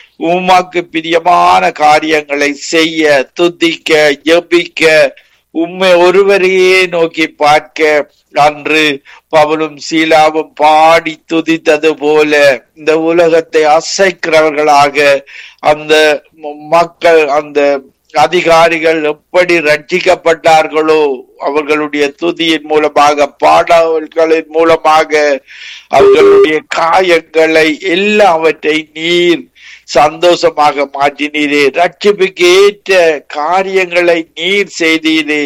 உமக்கு பிரியமான காரியங்களை செய்ய துதிக்க ஜெபிக்க உம்மை ஒருவரையே நோக்கி பார்க்க அன்று பவுலும் சீலாவும் பாடி துதித்தது போல இந்த உலகத்தை அசைக்கிறவர்களாக அந்த ம- மக்கள் அந்த அதிகாரிகள் எப்படி ரட்சிக்கப்பட்டார்களோ அவர்களுடைய துதியின் மூலமாக பாடல்களின் மூலமாக அவர்களுடைய காயங்களை எல்லாவற்றை நீர் சந்தோஷமாக மாற்றினீரே ரட்சிப்புக்கு ஏற்ற காரியங்களை நீர் செய்தீரே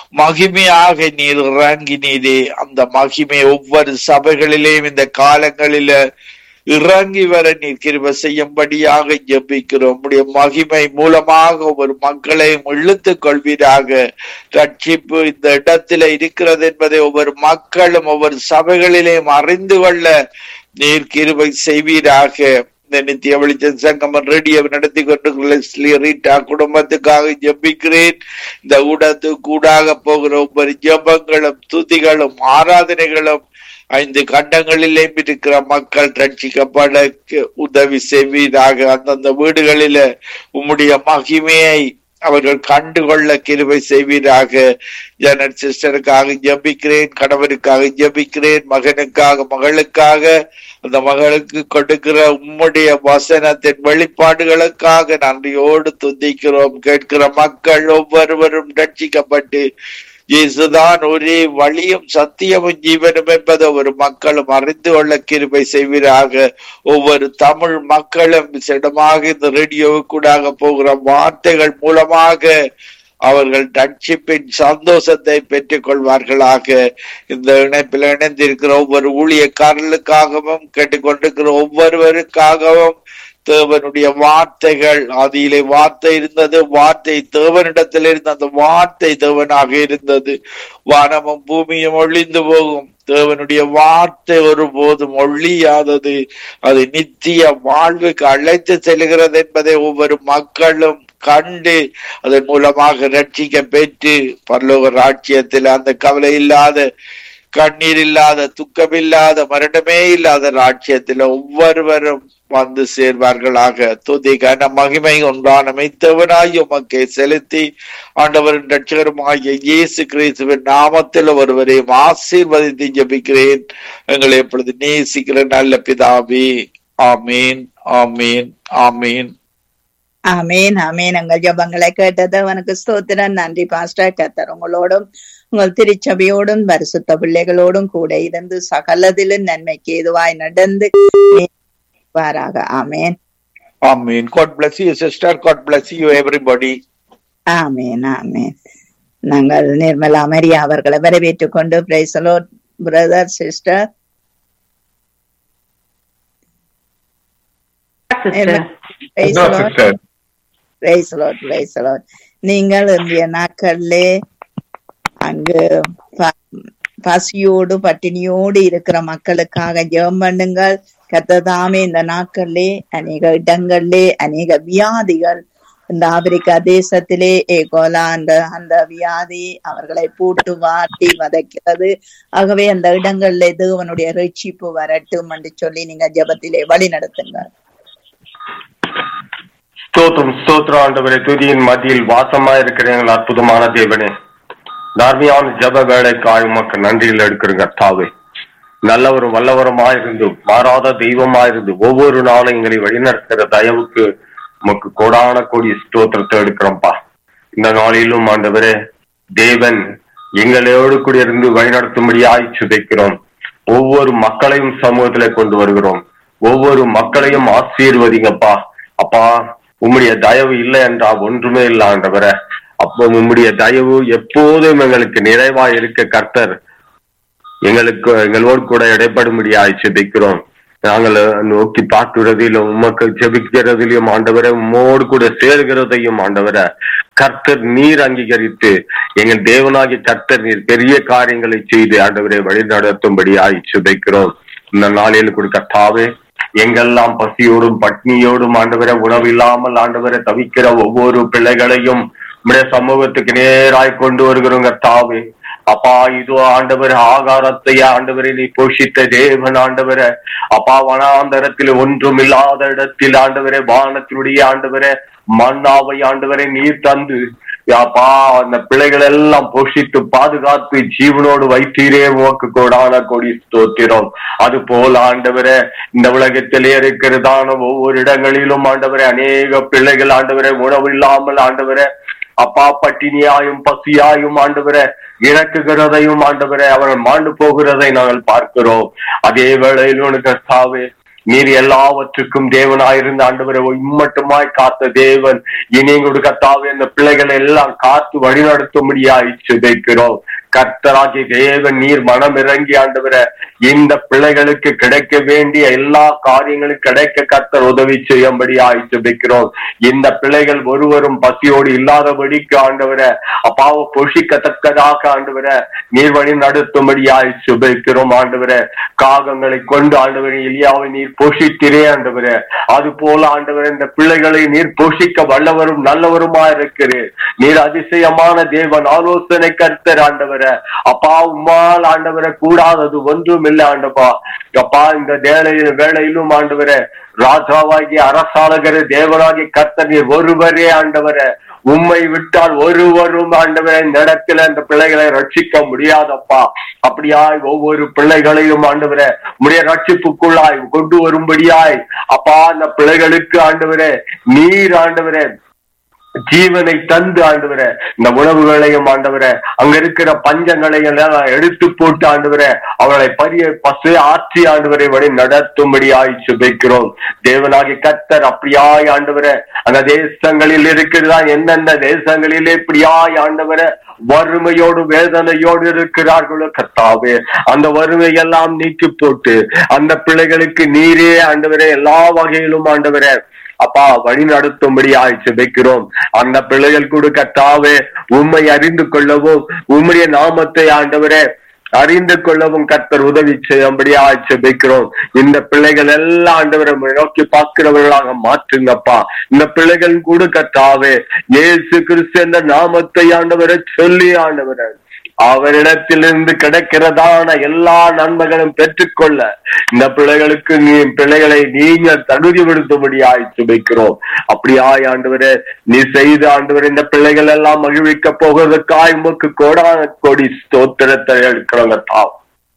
மகிமையாக நீர் இறங்கினீரே அந்த மகிமை ஒவ்வொரு சபைகளிலேயும் இந்த காலங்களில இறங்கி வர நீர் கிருப செய்யும்படியாக ஜெபிக்கிறோம் உம்முடைய மகிமை மூலமாக ஒவ்வொரு மக்களையும் இழுத்துக் கொள்வீராக ரட்சிப்பு இந்த இடத்துல இருக்கிறது என்பதை ஒவ்வொரு மக்களும் ஒவ்வொரு சபைகளிலேயும் அறிந்து கொள்ள நீர் கிருபை செய்வீராக இந்த நித்திய வெளிச்சம் சங்கமம் ரேடியோ நடத்தி கொண்டு லெஸ்லி ரீட்டா குடும்பத்துக்காக ஜெபிக்கிறேன் இந்த ஊடத்து கூடாக போகிற ஒவ்வொரு ஜெபங்களும் துதிகளும் ஆராதனைகளும் ஐந்து கண்டங்களிலேயும் இருக்கிற மக்கள் ரட்சிக்கப்பட உதவி செய்வீராக அந்தந்த வீடுகளில உம்முடைய மகிமையை அவர்கள் கண்டுகொள்ள கிருபை செய்வீராக ஜனட் சிஸ்டருக்காக ஜெபிக்கிறேன் கணவருக்காக ஜெபிக்கிறேன் மகனுக்காக மகளுக்காக அந்த மகளுக்கு கொடுக்கிற உம்முடைய வசனத்தின் வெளிப்பாடுகளுக்காக நன்றியோடு துதிக்கிறோம் கேட்கிற மக்கள் ஒவ்வொருவரும் ரட்சிக்கப்பட்டு இயேசுதான் ஒரே வழியும் சத்தியமும் ஜீவனும் என்பதை ஒரு மக்களும் அறிந்து கொள்ள கிருபை செய்வீராக ஒவ்வொரு தமிழ் மக்களும் விசேடமாக இந்த ரேடியோவுக்கூடாக போகிற வார்த்தைகள் மூலமாக அவர்கள் ரட்சிப்பின் சந்தோஷத்தை பெற்றுக் கொள்வார்களாக இந்த இணைப்பில் இணைந்திருக்கிற ஒவ்வொரு ஊழியக்காரர்களுக்காகவும் கேட்டுக்கொண்டிருக்கிற ஒவ்வொருவருக்காகவும் தேவனுடைய வார்த்தைகள் அதிலே வார்த்தை இருந்தது வார்த்தை தேவனிடத்தில் இருந்த அந்த வார்த்தை தேவனாக இருந்தது வானமும் பூமியும் ஒழிந்து போகும் தேவனுடைய வார்த்தை ஒருபோதும் ஒழியாதது அது நித்திய வாழ்வுக்கு அழைத்து செல்கிறது என்பதை ஒவ்வொரு மக்களும் கண்டு அதன் மூலமாக ரட்சிக்க பெற்று பரலோக ராட்சியத்தில் அந்த கவலை இல்லாத கண்ணீர் இல்லாத துக்கம் இல்லாத மரணமே இல்லாத ராட்சியத்தில் ஒவ்வொருவரும் வந்து சேர்வார்களாக துதி கன மகிமை ஒன்றான மெய்த்தவனாய் உமக்கை செலுத்தி ஆண்டவரின் ரட்சகருமாகிய இயேசு கிறிஸ்துவின் நாமத்தில் ஒருவரையும் ஆசீர்வதித்து ஜெபிக்கிறேன் எங்களை எப்பொழுது நேசிக்கிற நல்ல பிதாவே ஆமீன் ஆமீன் ஆமீன் ஆமேன் ஆமேன் எங்கள் ஜபங்களை கேட்டது அவனுக்கு ஸ்தோத்திரம் நன்றி பாஸ்டர் கத்தர் உங்களோடும் உங்கள் திருச்சபையோடும் பரிசுத்த பிள்ளைகளோடும் கூட இருந்து சகலதிலும் நன்மைக்கு எதுவாய் நடந்து வாராக ஆமேன் ஆமீன் God bless you sister God bless you everybody ஆமேன் ஆமேன் நாங்கள் நிர்மலா மரியா அவர்களை வரவேற்றுக் கொண்டு பிரைசலோ பிரதர் சிஸ்டர் நீங்கள் இன்றைய நாட்களிலே அங்கு ப- பசியோடு பட்டினியோடு இருக்கிற மக்களுக்காக ஜெபம் பண்ணுங்கள் கத்ததாமே இந்த நாட்களிலே அநேக இடங்களிலே அநேக வியாதிகள் இந்த ஆப்பிரிக்கா தேசத்திலே ஏகோலா அந்த அந்த வியாதி அவர்களை பூட்டு வாட்டி வதைக்கிறது ஆகவே அந்த இடங்களிலே தேவனுடைய ரட்சிப்பு வரட்டும் என்று சொல்லி நீங்க ஜெபத்திலே வழி நடத்துங்க ஸ்தோத்திரம் ஸ்தோத்திரம் ஆண்டவரே துதியின் மத்தியில் வாசமா இருக்கிற எங்கள் அற்புதமான தேவனே தார்மியான ஜப வேலைக்காய் உமக்கு நன்றியில் எடுக்கிறங்க தாவே நல்லவரும் வல்லவருமாயிருந்து மாறாத தெய்வமாயிருந்து ஒவ்வொரு நாளும் எங்களை வழிநடத்துகிற தயவுக்கு உமக்கு கோடான கோடி ஸ்தோத்திரத்தை எடுக்கிறோம்ப்பா இந்த நாளிலும் ஆண்டவரே தேவன் எங்களோடு கூட இருந்து வழிநடத்தும்படியாய் சுதைக்கிறோம் ஒவ்வொரு மக்களையும் சமூகத்திலே கொண்டு வருகிறோம் ஒவ்வொரு மக்களையும் ஆசீர்வதிங்கப்பா அப்பா உம்முடைய தயவு இல்லை என்றால் ஒன்றுமே இல்லை ஆண்டவரே அப்போ உம்முடைய தயவு எப்போதும் எங்களுக்கு நிறைவா இருக்க கர்த்தர் எங்களுக்கு எங்களோடு கூட இடைப்படும்படியாய் செபிக்கிறோம் நாங்கள் நோக்கி பார்க்கிறதிலும் உமக்கு ஜெபிக்கிறதிலும் ஆண்டவரை உம்மோடு கூட சேர்கிறதையும் ஆண்டவரை கர்த்தர் நீர் அங்கீகரித்து எங்கள் தேவனாகிய கர்த்தர் நீர் பெரிய காரியங்களை செய்து ஆண்டவரை வழி நடத்தும்படியாய் சுதைக்கிறோம் இந்த நாளில் கூட கர்த்தாவே எங்கெல்லாம் பசியோடும் பட்னியோடும் ஆண்டவரை உணவு இல்லாமல் ஆண்டவரை தவிக்கிற ஒவ்வொரு பிள்ளைகளையும் உம்முடைய சமூகத்துக்கு நேராய் கொண்டு வருகிறோங்க தாவே அப்பா இதோ ஆண்டவர் ஆகாரத்தை ஆண்டவரை நீ போஷித்த தேவன் ஆண்டவரை அப்பா வனாந்தரத்தில் ஒன்றும் இல்லாத இடத்தில் ஆண்டவரே வானத்தினுடைய ஆண்டவரே மன்னாவை ஆண்டவரை நீர் தந்து அப்பா அந்த பிள்ளைகள் எல்லாம் போஷித்து பாதுகாத்து ஜீவனோடு வைத்தீரே உமக்கு கோடான கொடி ஸ்தோத்திரம் அது போல ஆண்டவரே இந்த உலகத்திலே இருக்கிறதான ஒவ்வொரு இடங்களிலும் ஆண்டவரே அநேக பிள்ளைகள் ஆண்டவரே உணவு இல்லாமல் ஆண்டவரே அப்பா பட்டினியாயும் பசியாயும் ஆண்டவரே இறக்குகிறதையும் ஆண்டவரே அவர்கள் மாண்டு போகிறதை நாங்கள் பார்க்கிறோம் அதே வேளையில் உனக்கு கர்த்தாவே நீர் எல்லாவற்றுக்கும் தேவனாயிருந்த ஆண்டவரை இம்மட்டுமாய் காத்த தேவன் இனி எங்களுடைய கர்த்தாவே இந்த பிள்ளைகளை எல்லாம் காத்து வழிநடத்தும்படியாய் சுதைக்கிறோம் கர்த்தராகிய தேவன் நீர் மனம் இறங்கி ஆண்டவரை இந்த பிள்ளைகளுக்கு கிடைக்க வேண்டிய எல்லா காரியங்களும் கிடைக்க கர்த்தர் உதவி செய்யும்படியாய் சுபிக்கிறோம் இந்த பிள்ளைகள் ஒருவரும் பசியோடு இல்லாதபடிக்கு ஆண்டவரை அப்பாவை பொஷிக்கத்தக்கதாக ஆண்டவரை நீர் வழி நடத்தும்படியாய் சுபிக்கிறோம் ஆண்டவரை காகங்களை கொண்டு ஆண்டவரை எலியாவை நீர் போஷிக்கிறே ஆண்டவரே அது போல ஆண்டவரே இந்த பிள்ளைகளை நீர் போஷிக்க வல்லவரும் நல்லவருமா இருக்கிறேன் நீர் அதிசயமான தேவன் ஆலோசனை கர்த்தர் ஆண்டவரே அப்பா உம்மால் ஆண்டவரை கூடாதது ஒன்றும் இல்லை ஆண்டப்பா அப்பா இந்த வேலையில வேலையிலும் ஆண்டவரே ராஜாவாகிய அரசாளகர தேவனாகிய கர்த்தர் நீர் ஒருவரே ஆண்டவரே உம்மை விட்டால் ஒருவரும் ஆண்டவரே இந்த இடத்துல இந்த பிள்ளைகளை ரட்சிக்க முடியாதப்பா அப்படியாய் ஒவ்வொரு பிள்ளைகளையும் ஆண்டவரே உடைய ரட்சிப்புக்குள்ளாய் கொண்டு வரும்படியாய் அப்பா அந்த பிள்ளைகளுக்கு ஆண்டவரே நீர் ஆண்டவரே ஜீவனை தந்து ஆண்டவரே இந்த உணவுகளையும் ஆண்டவரே அங்க இருக்கிற பஞ்சங்களையும் எல்லாம் எடுத்து போட்டு ஆண்டவரே அவளை பரிய பசு ஆட்சி ஆண்டவரை வழி நடத்தும்படியாய் சுபிக்கிறோம் தேவனாகி கத்தர் அப்படியாய் ஆண்டவரே அந்த தேசங்களில் இருக்கிறதா எந்தெந்த தேசங்களிலே இப்படியாய் ஆண்டவரே வறுமையோடு வேதனையோடு இருக்கிறார்களோ கத்தாவே அந்த வறுமை எல்லாம் நீக்கி போட்டு அந்த பிள்ளைகளுக்கு நீரே ஆண்டவரே எல்லா வகையிலும் ஆண்டவரே அப்பா வழி நடத்தும்படியாய் செபிக்கிறோம் அந்த பிள்ளைகள் கூட கத்தாவே உண்மை அறிந்து கொள்ளவும் உம்முடைய நாமத்தை ஆண்டவரே அறிந்து கொள்ளவும் கர்த்தர் உதவி செய்யும்படியா ஜெபிக்கிறோம் இந்த பிள்ளைகள் எல்லாம் ஆண்டவரை நோக்கி பார்க்கிறவர்களாக மாற்றுங்கப்பா இந்த பிள்ளைகள் கூட கர்த்தாவே இயேசு கிறிஸ்து என்ற நாமத்தை ஆண்டவரை சொல்லி ஆண்டவரை அவரிடத்திலிருந்து கிடைக்கிறதான எல்லா நன்மைகளும் பெற்றுக்கொள்ள இந்த பிள்ளைகளுக்கு நீ பிள்ளைகளை நீங்க தகுதிப்படுத்தும்படியாய் சுபிக்கிறோம் அப்படியாய் ஆண்டவரே நீ செய்த ஆண்டவர் இந்த பிள்ளைகள் எல்லாம் மகிழ்விக்க போகிறதுக்காய் உமக்கு கோடான கோடி ஸ்தோத்திரத்தை எடுக்கிறோங்க தாம்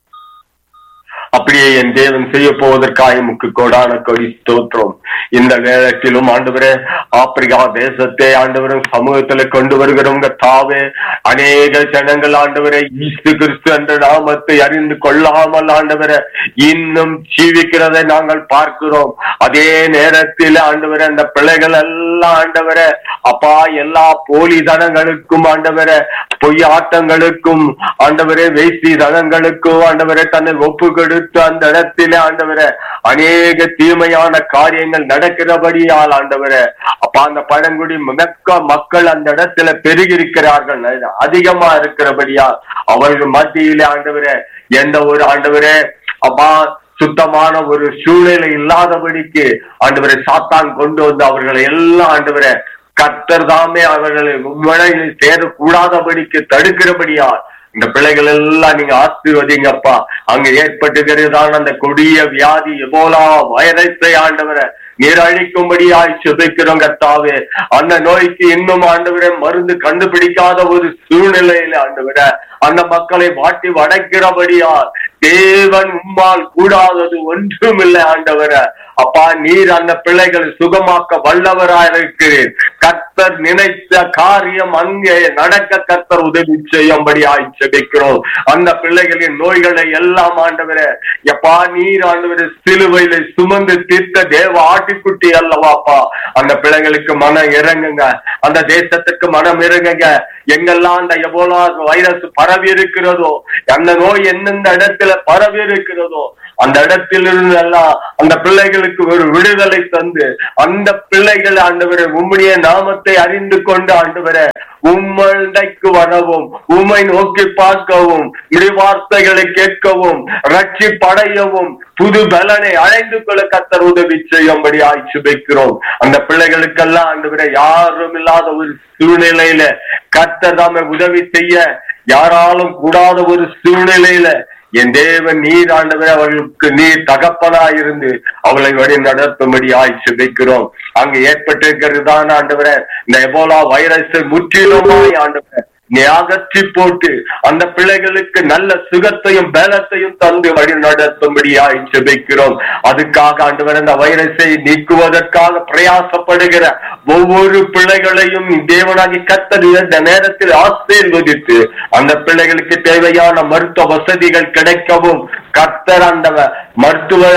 அப்படியே என் தேவன் செய்ய போவதற்காக முக்கு கோடான கொடி ஸ்தோத்திரம் இந்த நேரத்திலும் ஆண்டவரே ஆப்பிரிக்கா தேசத்தை ஆண்டவரும் சமூகத்துல கொண்டு வருகிறவங்க தாவே அநேக ஜனங்கள் ஆண்டவரை ஈஸ்து கிறிஸ்து என்ற நாமத்தை அறிந்து கொள்ளாமல் ஆண்டவரை இன்னும் ஜீவிக்கிறதை நாங்கள் பார்க்கிறோம் அதே நேரத்தில் ஆண்டவரை அந்த பிள்ளைகள் எல்லாம் ஆண்டவரை அப்பா எல்லா போலி தனங்களுக்கும் ஆண்டவரை பொய்யாட்டங்களுக்கும் ஆண்டவரே வேசி தனங்களுக்கும் ஆண்டவரை தன்னை ஒப்பு கொடுத்து அந்த இடத்திலே ஆண்டவரை அநேக தீமையான காரியங்கள் நடக்கிறபடியால் ஆண்டவரை அப்ப அந்த பழங்குடி மிக்க மக்கள் அந்த இடத்துல பெருகி இருக்கிறார்கள் அதிகமா இருக்கிறபடியால் அவர்கள் மத்தியிலே ஆண்டவரே எந்த ஒரு ஆண்டவரே அப்பா சுத்தமான ஒரு சூழ்நிலை இல்லாதபடிக்கு ஆண்டவரை சாத்தான் கொண்டு வந்து அவர்களை எல்லாம் ஆண்டவரை கர்த்தர் தாமே அவர்களை உண்மையில் சேரக்கூடாதபடிக்கு தடுக்கிறபடியால் இந்த பிள்ளைகள் எல்லாம் நீங்க ஆசீர்வதிங்கப்பா அங்க ஏற்பட்டுகிறதான அந்த கொடிய வியாதி எபோலா வைரஸை ஆண்டவரை நீர் அழிக்கும்படியாய் சுதைக்கிறோம் கத்தாவே அந்த நோய்க்கு இன்னும் ஆண்டவரை மருந்து கண்டுபிடிக்காத ஒரு சூழ்நிலையில ஆண்டவரை அந்த மக்களை வாட்டி வடைக்கிறபடியால் தேவன் உம்மால் கூடாதது ஒன்றுமில்லை ஆண்டவரை அப்பா நீர் அந்த பிள்ளைகளை சுகமாக்க வல்லவராயிருக்கிறேன் கர்த்தர் நினைத்த காரியம் அங்கே நடக்க கர்த்தர் உதவி செய்யும்படி ஆய்ச்சபிக்கிறோம் அந்த பிள்ளைகளின் நோய்களை எல்லாம் ஆண்டவரே எப்பா நீர் ஆண்டவரே சிலுவையில சுமந்து தீர்த்த தேவ ஆட்டுக்குட்டி அல்லவாப்பா அந்த பிள்ளைகளுக்கு மனம் இறங்குங்க அந்த தேசத்துக்கு மனம் இறங்குங்க எங்கெல்லாம் அந்த எபோலா வைரஸ் பரவி இருக்கிறதோ அந்த நோய் எந்தெந்த இடத்துல பரவி இருக்கிறதோ அந்த இடத்திலிருந்து எல்லாம் அந்த பிள்ளைகளுக்கு ஒரு விடுதலை தந்து அந்த பிள்ளைகள் ஆண்டவரை உம்முடைய நாமத்தை அறிந்து கொண்டு ஆண்டவரை உம்மண்டைக்கு வரவும் உம்மை நோக்கி பார்க்கவும் இடி வார்த்தைகளை கேட்கவும் ரட்சி படையவும் புது பலனை அடைந்து கொள்ள கத்தர் உதவி செய்யும்படி ஆய்ச்சி வைக்கிறோம் அந்த பிள்ளைகளுக்கெல்லாம் ஆண்டவரை யாரும் இல்லாத ஒரு சூழ்நிலையில கத்தர் தாமே உதவி செய்ய யாராலும் கூடாத ஒரு சூழ்நிலையில என் தேவன் நீர் ஆண்டவரை அவர்களுக்கு நீர் தகப்பனா இருந்து அவளை வழி நடத்தும்படி ஆய்ச்சி வைக்கிறோம் அங்க ஏற்பட்டிருக்கிறதுதான் ஆண்டவரை இந்த எபோலா வைரஸை முற்றிலுமாய் ஆண்டவரை நீ அகற்றி போட்டு அந்த பிள்ளைகளுக்கு நல்ல சுகத்தையும் பலத்தையும் தந்து வழி நடத்தும்படியாய் செபிக்கிறோம் அதுக்காக ஆண்டவர் அந்த வைரஸை நீக்குவதற்காக பிரயாசப்படுகிற ஒவ்வொரு பிள்ளைகளையும் தேவனாகி கத்தர் இந்த நேரத்தில் ஆசீர்வதித்து அந்த பிள்ளைகளுக்கு தேவையான மருத்துவ வசதிகள் கிடைக்கவும் கத்தர் அந்த மருத்துவ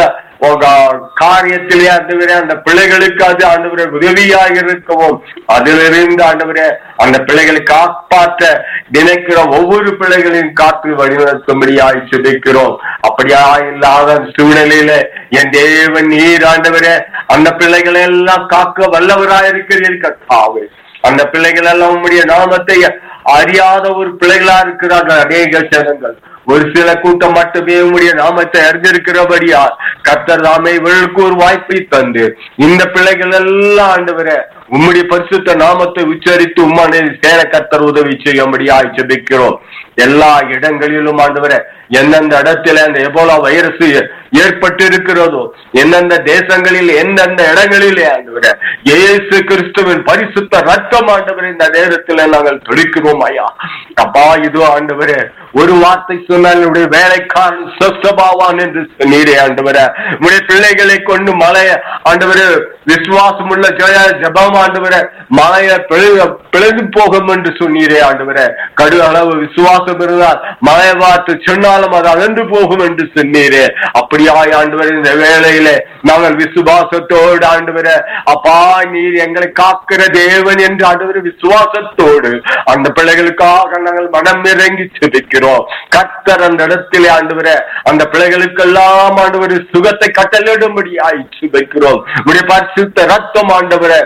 காரியத்திலே ஆண்டவரே அந்த பிள்ளைகளுக்கு அது ஆண்டவரே உதவியாக இருக்கவும் அதிலிருந்து ஆண்டவரே அந்த பிள்ளைகளை காப்பாற்ற நினைக்கிற ஒவ்வொரு பிள்ளைகளையும் காத்து வழிநடத்தும்படியாய் சிதைக்கிறோம் அப்படியா இல்லாத சூழ்நிலையில என் தேவன் நீர் ஆண்டவரே அந்த பிள்ளைகளை எல்லாம் காக்க வல்லவராயிருக்கிறீர்கள் கத்தாவே அந்த பிள்ளைகள் எல்லாம் உம்முடைய நாமத்தை அறியாத ஒரு பிள்ளைகளா இருக்கிறார்கள் அநேக ஜனங்கள் ஒரு சில கூட்டம் மட்டுமே உம்முடைய நாமத்தை அறிந்திருக்கிறபடியா கர்த்தர் தாமே இவர்களுக்கு ஒரு வாய்ப்பை தந்து இந்த பிள்ளைகள் எல்லாம் ஆண்டவர உம்முடைய பரிசுத்த நாமத்தை உச்சரித்து உம்மானே சேர கர்த்தர் உதவி செய்யும்படியா ஜெபிக்கிறோம் எல்லா இடங்களிலும் ஆண்டவர எந்தெந்த இடத்துல அந்த எபோலா வைரஸ் ஏற்பட்டு இருக்கிறதோ எந்தெந்த தேசங்களில் எந்தெந்த இடங்களிலே ஆண்டவர இயேசு கிறிஸ்துவின் பரிசுத்த ரத்தம் ஆண்டவர் இந்த நேரத்தில் நாங்கள் துடிக்கிறோம் ஐயா அப்பா இது ஆண்டவரே ஒரு வார்த்தை சொன்னால் என்னுடைய வேலைக்காரன் சொஸ்தபாவான் என்று சொன்னீரே ஆண்டவர உடைய பிள்ளைகளை கொண்டு மலைய ஆண்டவர விசுவாசம் உள்ள ஜெய ஜபம் ஆண்டவர மலைய பிளந்து போகும் என்று சொன்னீரே ஆண்டவர கடு அளவு விசுவாசம் இருந்தால் மலைய வார்த்தை சொன்னாலும் அது அகன்று போகும் என்று சொன்னீரே அப்படியாய் ஆண்டவர் இந்த வேளையில நாங்கள் விசுவாசத்தோடு ஆண்டவர அப்பா நீர் எங்களை காக்கிற தேவன் என்று ஆண்டவர் விசுவாசத்தோடு அந்த பிள்ளைகளுக்காக நாங்கள் மனம் இறங்கி செபிக்கிறோம் கத்தர் அந்த இடத்திலே ஆண்டவர அந்த பிள்ளைகளுக்கெல்லாம் ஆண்டவர் சுகத்தை கட்டளிடும்படி ஆயிடுச்சு வைக்கிறோம் உடைய பரிசுத்த ரத்தம் ஆண்டவர அந்த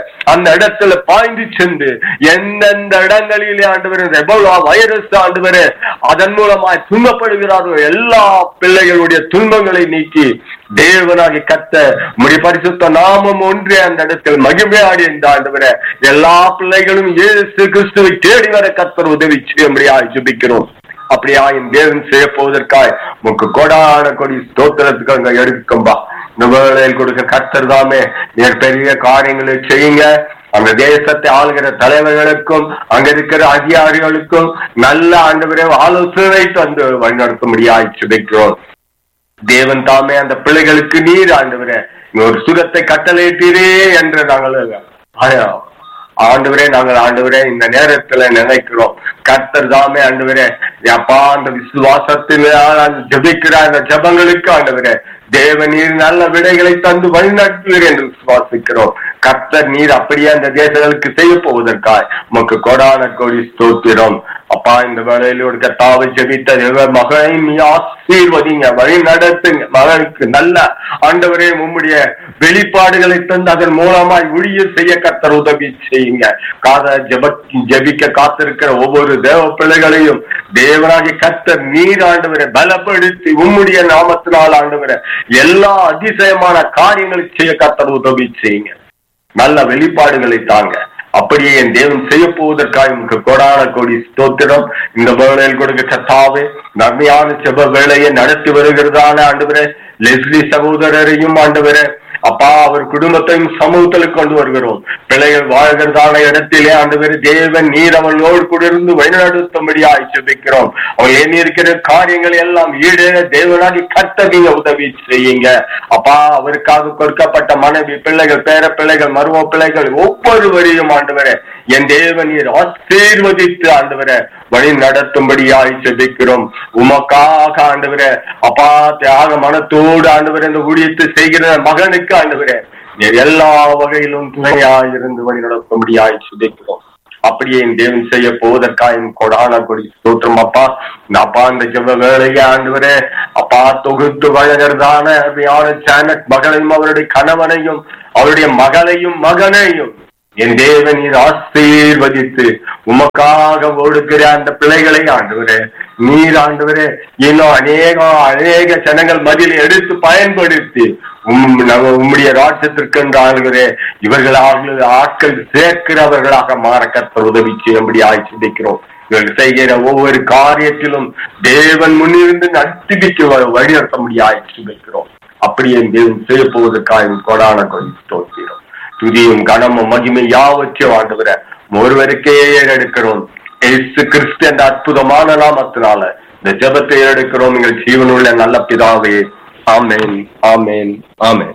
அந்த இடத்துல பாய்ந்து சென்று எந்தெந்த இடங்களிலே ஆண்டவர் ரெபோலா வைரஸ் ஆண்டவர் அதன் மூலமாய் துன்பப்படுகிறாரோ எல்லா பிள்ளைகளுடைய துன்பங்களை நீக்கி தேவனாகி கத்த முடி பரிசுத்த நாமம் ஒன்றே அந்த இடத்தில் மகிமையாடி இந்த ஆண்டவர எல்லா பிள்ளைகளும் இயேசு கிறிஸ்துவை தேடி வர கத்தர் உதவி செய்யும்படியாய் ஜெபிக்கிறோம் அப்படியா என் தேவன் செய்ய போவதற்காய் உங்க கொடான கொடி ஸ்தோத்திரத்துக்கு அங்க எடுக்கும்பா இந்த வேளையில் கொடுக்க கத்தர் தாமே நீர் பெரிய காரியங்களை செய்யுங்க அந்த தேசத்தை ஆளுகிற தலைவர்களுக்கும் அங்க இருக்கிற அதிகாரிகளுக்கும் நல்ல ஆண்டவரே ஆலோசனை தந்து வழிநடத்தும்படியாய் சுபிக்கிறோம் தேவன் தாமே அந்த பிள்ளைகளுக்கு நீர் ஆண்டவரே ஒரு சுரத்தை கட்டளையிட்டீரே என்று நாங்கள் ஆயா, ஆண்டவரே நாங்கள் ஆண்டவரே இந்த நேரத்துல நினைக்கிறோம் கர்த்தர் தாமே ஆண்டவரே அப்பா அந்த விசுவாசத்தினால் அந்த ஜெபிக்கிற அந்த ஜெபங்களுக்கு ஆண்டவரே தேவ நீர் நல்ல விடைகளை தந்து வழிநடத்துவீர் என்று விசுவாசிக்கிறோம் கர்த்தர் நீர் அப்படியே அந்த தேசங்களுக்கு செய்ய போவதற்காய் உமக்கு கொடான கோடி ஸ்தோத்திரம் அப்பா இந்த வேலையில ஒரு கத்தாவை ஜெபித்த தேவ மகனை நீ ஆசீர்வதிங்க வழி நடத்துங்க மகனுக்கு நல்ல ஆண்டவரே உம்முடைய வெளிப்பாடுகளை தந்து அதன் மூலமாய் ஊழிய செய்ய கர்த்தர் உதவி செய்யுங்க காத ஜெப ஜெபிக்க காத்திருக்கிற ஒவ்வொரு தேவ பிள்ளைகளையும் தேவனாகி கர்த்தர் நீர் ஆண்டவரை பலப்படுத்தி உம்முடைய நாமத்தினால் ஆண்டவரை எல்லா அதிசயமான காரியங்களை செய்ய கர்த்தர் உதவி செய்யுங்க நல்ல வெளிப்பாடுகளை தாங்க அப்படியே என் தேவன் செய்ய போவதற்காக உங்க கொடான கோடி ஸ்தோத்திரம் இந்த வேளையில் கொடுக்க கத்தாவே நன்மையான செப வேலையை நடத்தி வருகிறதான ஆண்டவரே லெஸ்லி சகோதரரையும் ஆண்டவரே அப்பா அவர் குடும்பத்தையும் சமூகத்தில் கொண்டு வருகிறோம் பிள்ளைகள் வாழ்கிறதான இடத்திலே ஆண்டவர் தேவன் நீர் அவளோடு கூட இருந்து வழிநடத்தும்படியாய் ஜெபிக்கிறோம் அவள் எண்ணி இருக்கிற காரியங்கள் எல்லாம் ஈடேற தேவனாகி கத்த நீங்க உதவி செய்யுங்க அப்பா அவருக்காக கொடுக்கப்பட்ட மனைவி பிள்ளைகள் பேர பிள்ளைகள் மரும பிள்ளைகள் ஒவ்வொருவரையும் ஆண்டவரே என் தேவன் நீர் ஆசீர்வதித்து ஆண்டவரே வழி நடத்தும்படியாய் ஜெபிக்கிறோம் உமக்காக ஆண்டவரே அப்பா தியாக மனத்தோடு ஆண்டவரே இந்த ஊழியத்தை செய்கிற மகனுக்கு ஆண்டவரே நீர் எல்லா வகையிலும் துணையாய் இருந்து வழி நடத்தும்படியாய் ஜெபிக்கிறோம் அப்படியே என் தேவன் செய்ய போவதற்காக என் கொடான கொடி ஸ்தோத்திரம் அப்பா இந்த அப்பா இந்த ஜெப வேலையை ஆண்டவரே அப்பா தொகுத்து வழங்குறதான அருமையான சேனட் மகளையும் அவருடைய கணவனையும் அவருடைய மகளையும் மகனையும் என் தேவன் நீர் ஆசீர்வதித்து உமக்காக ஓடுகிற அந்த பிள்ளைகளை ஆண்டவரே நீர் ஆண்டவரே இன்னும் அநேக அநேக ஜனங்கள் மதியில் எடுத்து பயன்படுத்தி உம் நம்ம உம்முடைய ராட்சத்திற்கு என்று ஆளுகிறே இவர்கள் ஆளு- ஆட்கள் சேர்க்கிறவர்களாக மாற கர்த்தர் உதவி செய்யும்படி சிந்திக்கிறோம் இவர்கள் செய்கிற ஒவ்வொரு காரியத்திலும் தேவன் முன்னிருந்து நடத்திவிக்கு வழிநடத்த முடியாது சிந்திக்கிறோம் அப்படியே தேவன் செய்ய போவதற்காக கொடான கொடி தோற்கிறோம் துதியும் கனமும் மகிமை யாவற்றையும் ஆண்டவர ஒருவருக்கே எடுக்கிறோம் இயேசு கிறிஸ்து என்ற அற்புதமான நாமத்தினால இந்த ஜெபத்தை எடுக்கிறோம் எங்கள் ஜீவனுள்ள நல்ல பிதாவே ஆமென் ஆமென் ஆமென்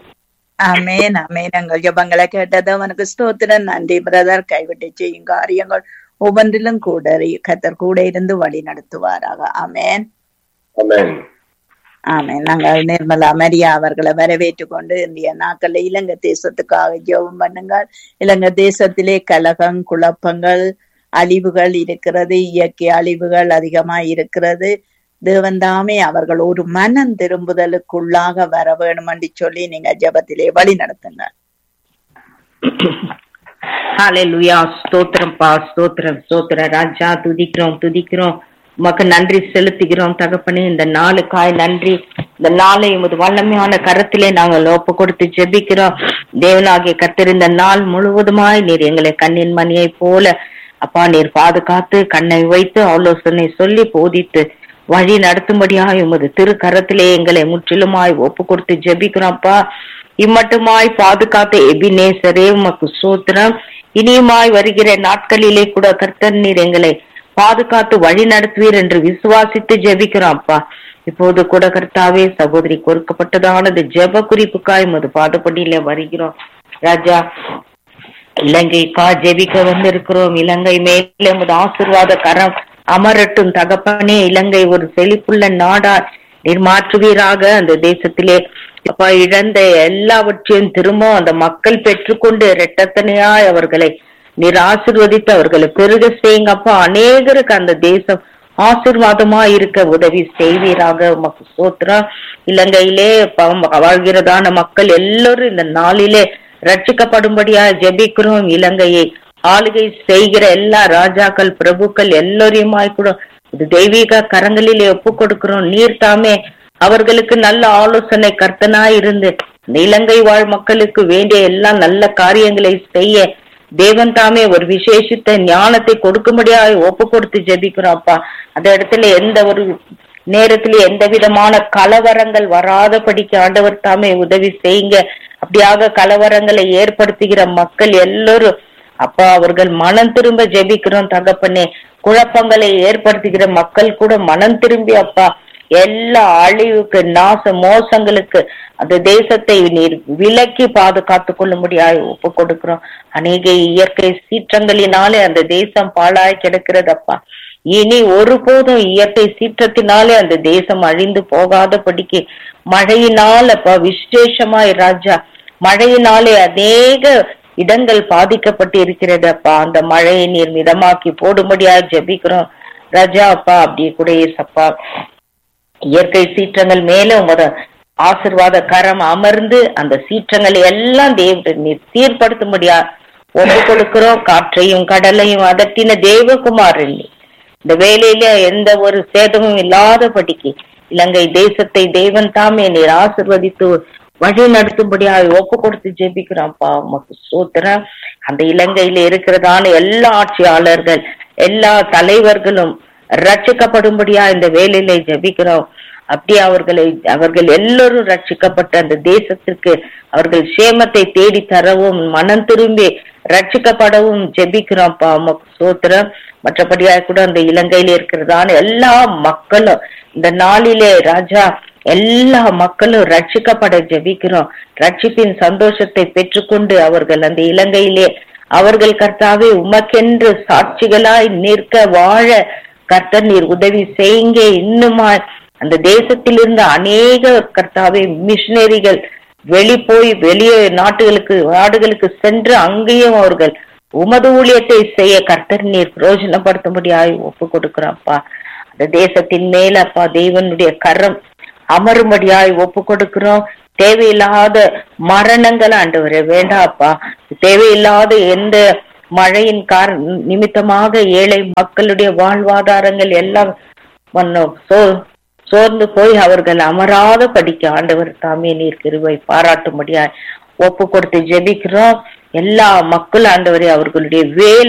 அமேன் அமேன் எங்கள் ஜபங்களை கேட்டது அவனுக்கு ஸ்தோத்திரம் நன்றி பிரதர் கைவிட்டு செய்யும் காரியங்கள் ஒவ்வொன்றிலும் கூட கத்தர் கூட இருந்து வழி நடத்துவாராக அமேன் ஆமென் ஆமென் நாங்கள் நிர்மலா மரியா அவர்களை வரவேற்றுக் கொண்டு இந்திய நாட்கள்ல இலங்கை தேசத்துக்காக ஜெபம் பண்ணுங்கள் இலங்கை தேசத்திலே கலகம் குழப்பங்கள் அழிவுகள் இருக்கிறது இயற்கை அழிவுகள் அதிகமாய் இருக்கிறது தேவன் தாமே அவர்கள் ஒரு மனம் திரும்புதலுக்குள்ளாக வர வேணும் என்று சொல்லி நீங்க ஜெபத்திலே வழி நடத்துங்க ஹalleluya ஸ்தோத்திரம் பா ஸ்தோத்திரம் ஸ்தோத்திர ராஜா துதிக்கிறோம் துதிக்கிறோம் உமக்கு நன்றி செலுத்துகிறோம் தகப்பனே இந்த நாளுக்காய் நன்றி இந்த நாளை உமது வல்லமையான கரத்திலே நாங்கள் ஒப்பு கொடுத்து ஜெபிக்கிறோம் தேவனாகிய கர்த்தர் இந்த நாள் முழுவதுமாய் நீர் எங்களை கண்ணின் மணியை போல அப்பா நீர் பாதுகாத்து கண்ணை வைத்து ஆலோசனை சொல்லி போதித்து வழி நடத்தும்படியாய் உமது திரு கரத்திலே எங்களை முற்றிலுமாய் ஒப்பு கொடுத்து ஜெபிக்கிறோம்ப்பா இம்மட்டுமாய் பாதுகாத்த எபினேசரே உமக்கு சூத்திரம் இனியுமாய் வருகிற நாட்களிலே கூட கர்த்தர் நீர் எங்களை பாதுகாத்து வழி நடத்துவீர் என்று விசுவாசித்து ஜெபிக்கிறோம் அப்பா இப்போது கூட கர்த்தாவே சகோதரி கொடுக்கப்பட்டதானது ஜெப குறிப்புக்காய் உமது பாதப்படியில வருகிறோம் ராஜா இலங்கைக்கா ஜெபிக்க வந்திருக்கிறோம் இலங்கை மேலே உமது ஆசிர்வாத கரம் அமரட்டும் தகப்பனே இலங்கை ஒரு செழிப்புள்ள நாடா நீர் மாற்றுவீராக அந்த தேசத்திலே அப்பா இழந்த எல்லாவற்றையும் திரும்ப அந்த மக்கள் பெற்றுக்கொண்டு இரட்டத்தனையாய் அவர்களை நீர் ஆசிர்வதித்து அவர்களை பெருக செய்யுங்கப்பா அநேகருக்கு அந்த தேசம் ஆசிர்வாதமா இருக்க உதவி செய்வீராக உமக்கு சோத்ரா இலங்கையிலே பாவம் வாழ்கிறதான மக்கள் எல்லோரும் இந்த நாளிலே ரட்சிக்கப்படும்படியா ஜெபிக்கிறோம் இலங்கையை ஆளுகை செய்கிற எல்லா ராஜாக்கள் பிரபுக்கள் எல்லோரையுமாய் கூட இது தெய்வீக கரங்களிலே ஒப்பு கொடுக்கிறோம் நீர் தாமே அவர்களுக்கு நல்ல ஆலோசனை கர்த்தனாய் இருந்து இந்த இலங்கை வாழ் மக்களுக்கு வேண்டிய எல்லா நல்ல காரியங்களை செய்ய தேவன் தாமே ஒரு விசேஷித்த ஞானத்தை கொடுக்கும்படியாக ஒப்பு கொடுத்து ஜெபிக்கிறோம் அப்பா அந்த இடத்துல எந்த ஒரு நேரத்துல எந்த விதமான கலவரங்கள் வராதபடிக்கு ஆண்டவர் தாமே உதவி செய்யுங்க அப்படியாக கலவரங்களை ஏற்படுத்துகிற மக்கள் எல்லோரும் அப்பா அவர்கள் மனம் திரும்ப ஜெபிக்கிறோம் தகப்பனே குழப்பங்களை ஏற்படுத்துகிற மக்கள் கூட மனம் திரும்பி அப்பா எல்லா அழிவுக்கு நாச மோசங்களுக்கு அந்த தேசத்தை நீர் விலக்கி பாதுகாத்துக் கொள்ளும்படியாய் ஒப்பு கொடுக்கிறோம் அநேக இயற்கை சீற்றங்களினாலே அந்த தேசம் பாழாய் கிடக்கிறதப்பா இனி ஒருபோதும் இயற்கை சீற்றத்தினாலே அந்த தேசம் அழிந்து போகாதபடிக்கு மழையினால் அப்பா விசேஷமாய் ராஜா மழையினாலே அநேக இடங்கள் பாதிக்கப்பட்டு இருக்கிறது அப்பா அந்த மழையை நீர் மிதமாக்கி போடும்படியா ஜெபிக்கிறோம் ராஜா அப்பா அப்படியே கூட ஏசப்பா இயற்கை சீற்றங்கள் மேல உமது ஆசிர்வாத கரம் அமர்ந்து அந்த சீற்றங்களை எல்லாம் தேவ நீர் சீர்படுத்தும்படியா ஒப்பு கொடுக்கிறோம் காற்றையும் கடலையும் அதட்டின தேவகுமாரன் நீ. இந்த வேலையில எந்த ஒரு சேதமும் இல்லாதபடிக்கு இலங்கை தேசத்தை தேவன் தாமே நீர் ஆசிர்வதித்து வழி நடத்தும்படியாக ஒப்பு கொடுத்து ஜெபிக்கிறோம்ப்பா உமக்கு சூத்திரம் அந்த இலங்கையில இருக்கிறதான எல்லா ஆட்சியாளர்கள் எல்லா தலைவர்களும் ரட்சிக்கப்படும்படியா இந்த வேலையில ஜெபிக்கிறோம் அப்படி அவர்களை அவர்கள் எல்லோரும் ரட்சிக்கப்பட்ட அந்த தேசத்திற்கு அவர்கள் சேமத்தை தேடி தரவும் மனம் திரும்பி ரட்சிக்கப்படவும் ஜெபிக்கிறோம்ப்பா உமக்கு சோத்திரம் மற்றபடியாக கூட அந்த இலங்கையில இருக்கிறதான எல்லா மக்களும் இந்த நாளிலே ராஜா எல்லா மக்களும் ரட்சிக்கப்பட ஜெபிக்கிறோம் ரட்சிப்பின் சந்தோஷத்தை பெற்றுக்கொண்டு அவர்கள் அந்த இலங்கையிலே அவர்கள் கர்த்தாவே உமக்கென்று சாட்சிகளாய் நிற்க வாழ கர்த்தர் நீர் உதவி செய்யுங்க இன்னுமா அந்த தேசத்திலிருந்து அநேக கர்த்தாவே மிஷினரிகள் வெளி போய் வெளியே நாட்டுகளுக்கு நாடுகளுக்கு சென்று அங்கேயும் அவர்கள் உமது ஊழியத்தை செய்ய கர்த்தர் நீர் பிரயோஜனப்படுத்தும்படியாய் ஒப்பு கொடுக்கிறோம்ப்பா அந்த தேசத்தின் மேல அப்பா தேவனுடைய கரம் அமரும்படியாய் ஒப்பு கொடுக்கிறோம் தேவையில்லாத மரணங்கள் ஆண்டவரே வேண்டாப்பா தேவையில்லாத எந்த மழையின் கார நிமித்தமாக ஏழை மக்களுடைய வாழ்வாதாரங்கள் எல்லாம் மன்னோ- சோ சோர்ந்து போய் அவர்கள் அமராத படிக்க ஆண்டவர் தாமே நீர் கிருபை பாராட்டும்படியாய் ஒப்பு கொடுத்து ஜெபிக்கிறோம் எல்லா மக்கள் ஆண்டவரே அவர்களுடைய வேலை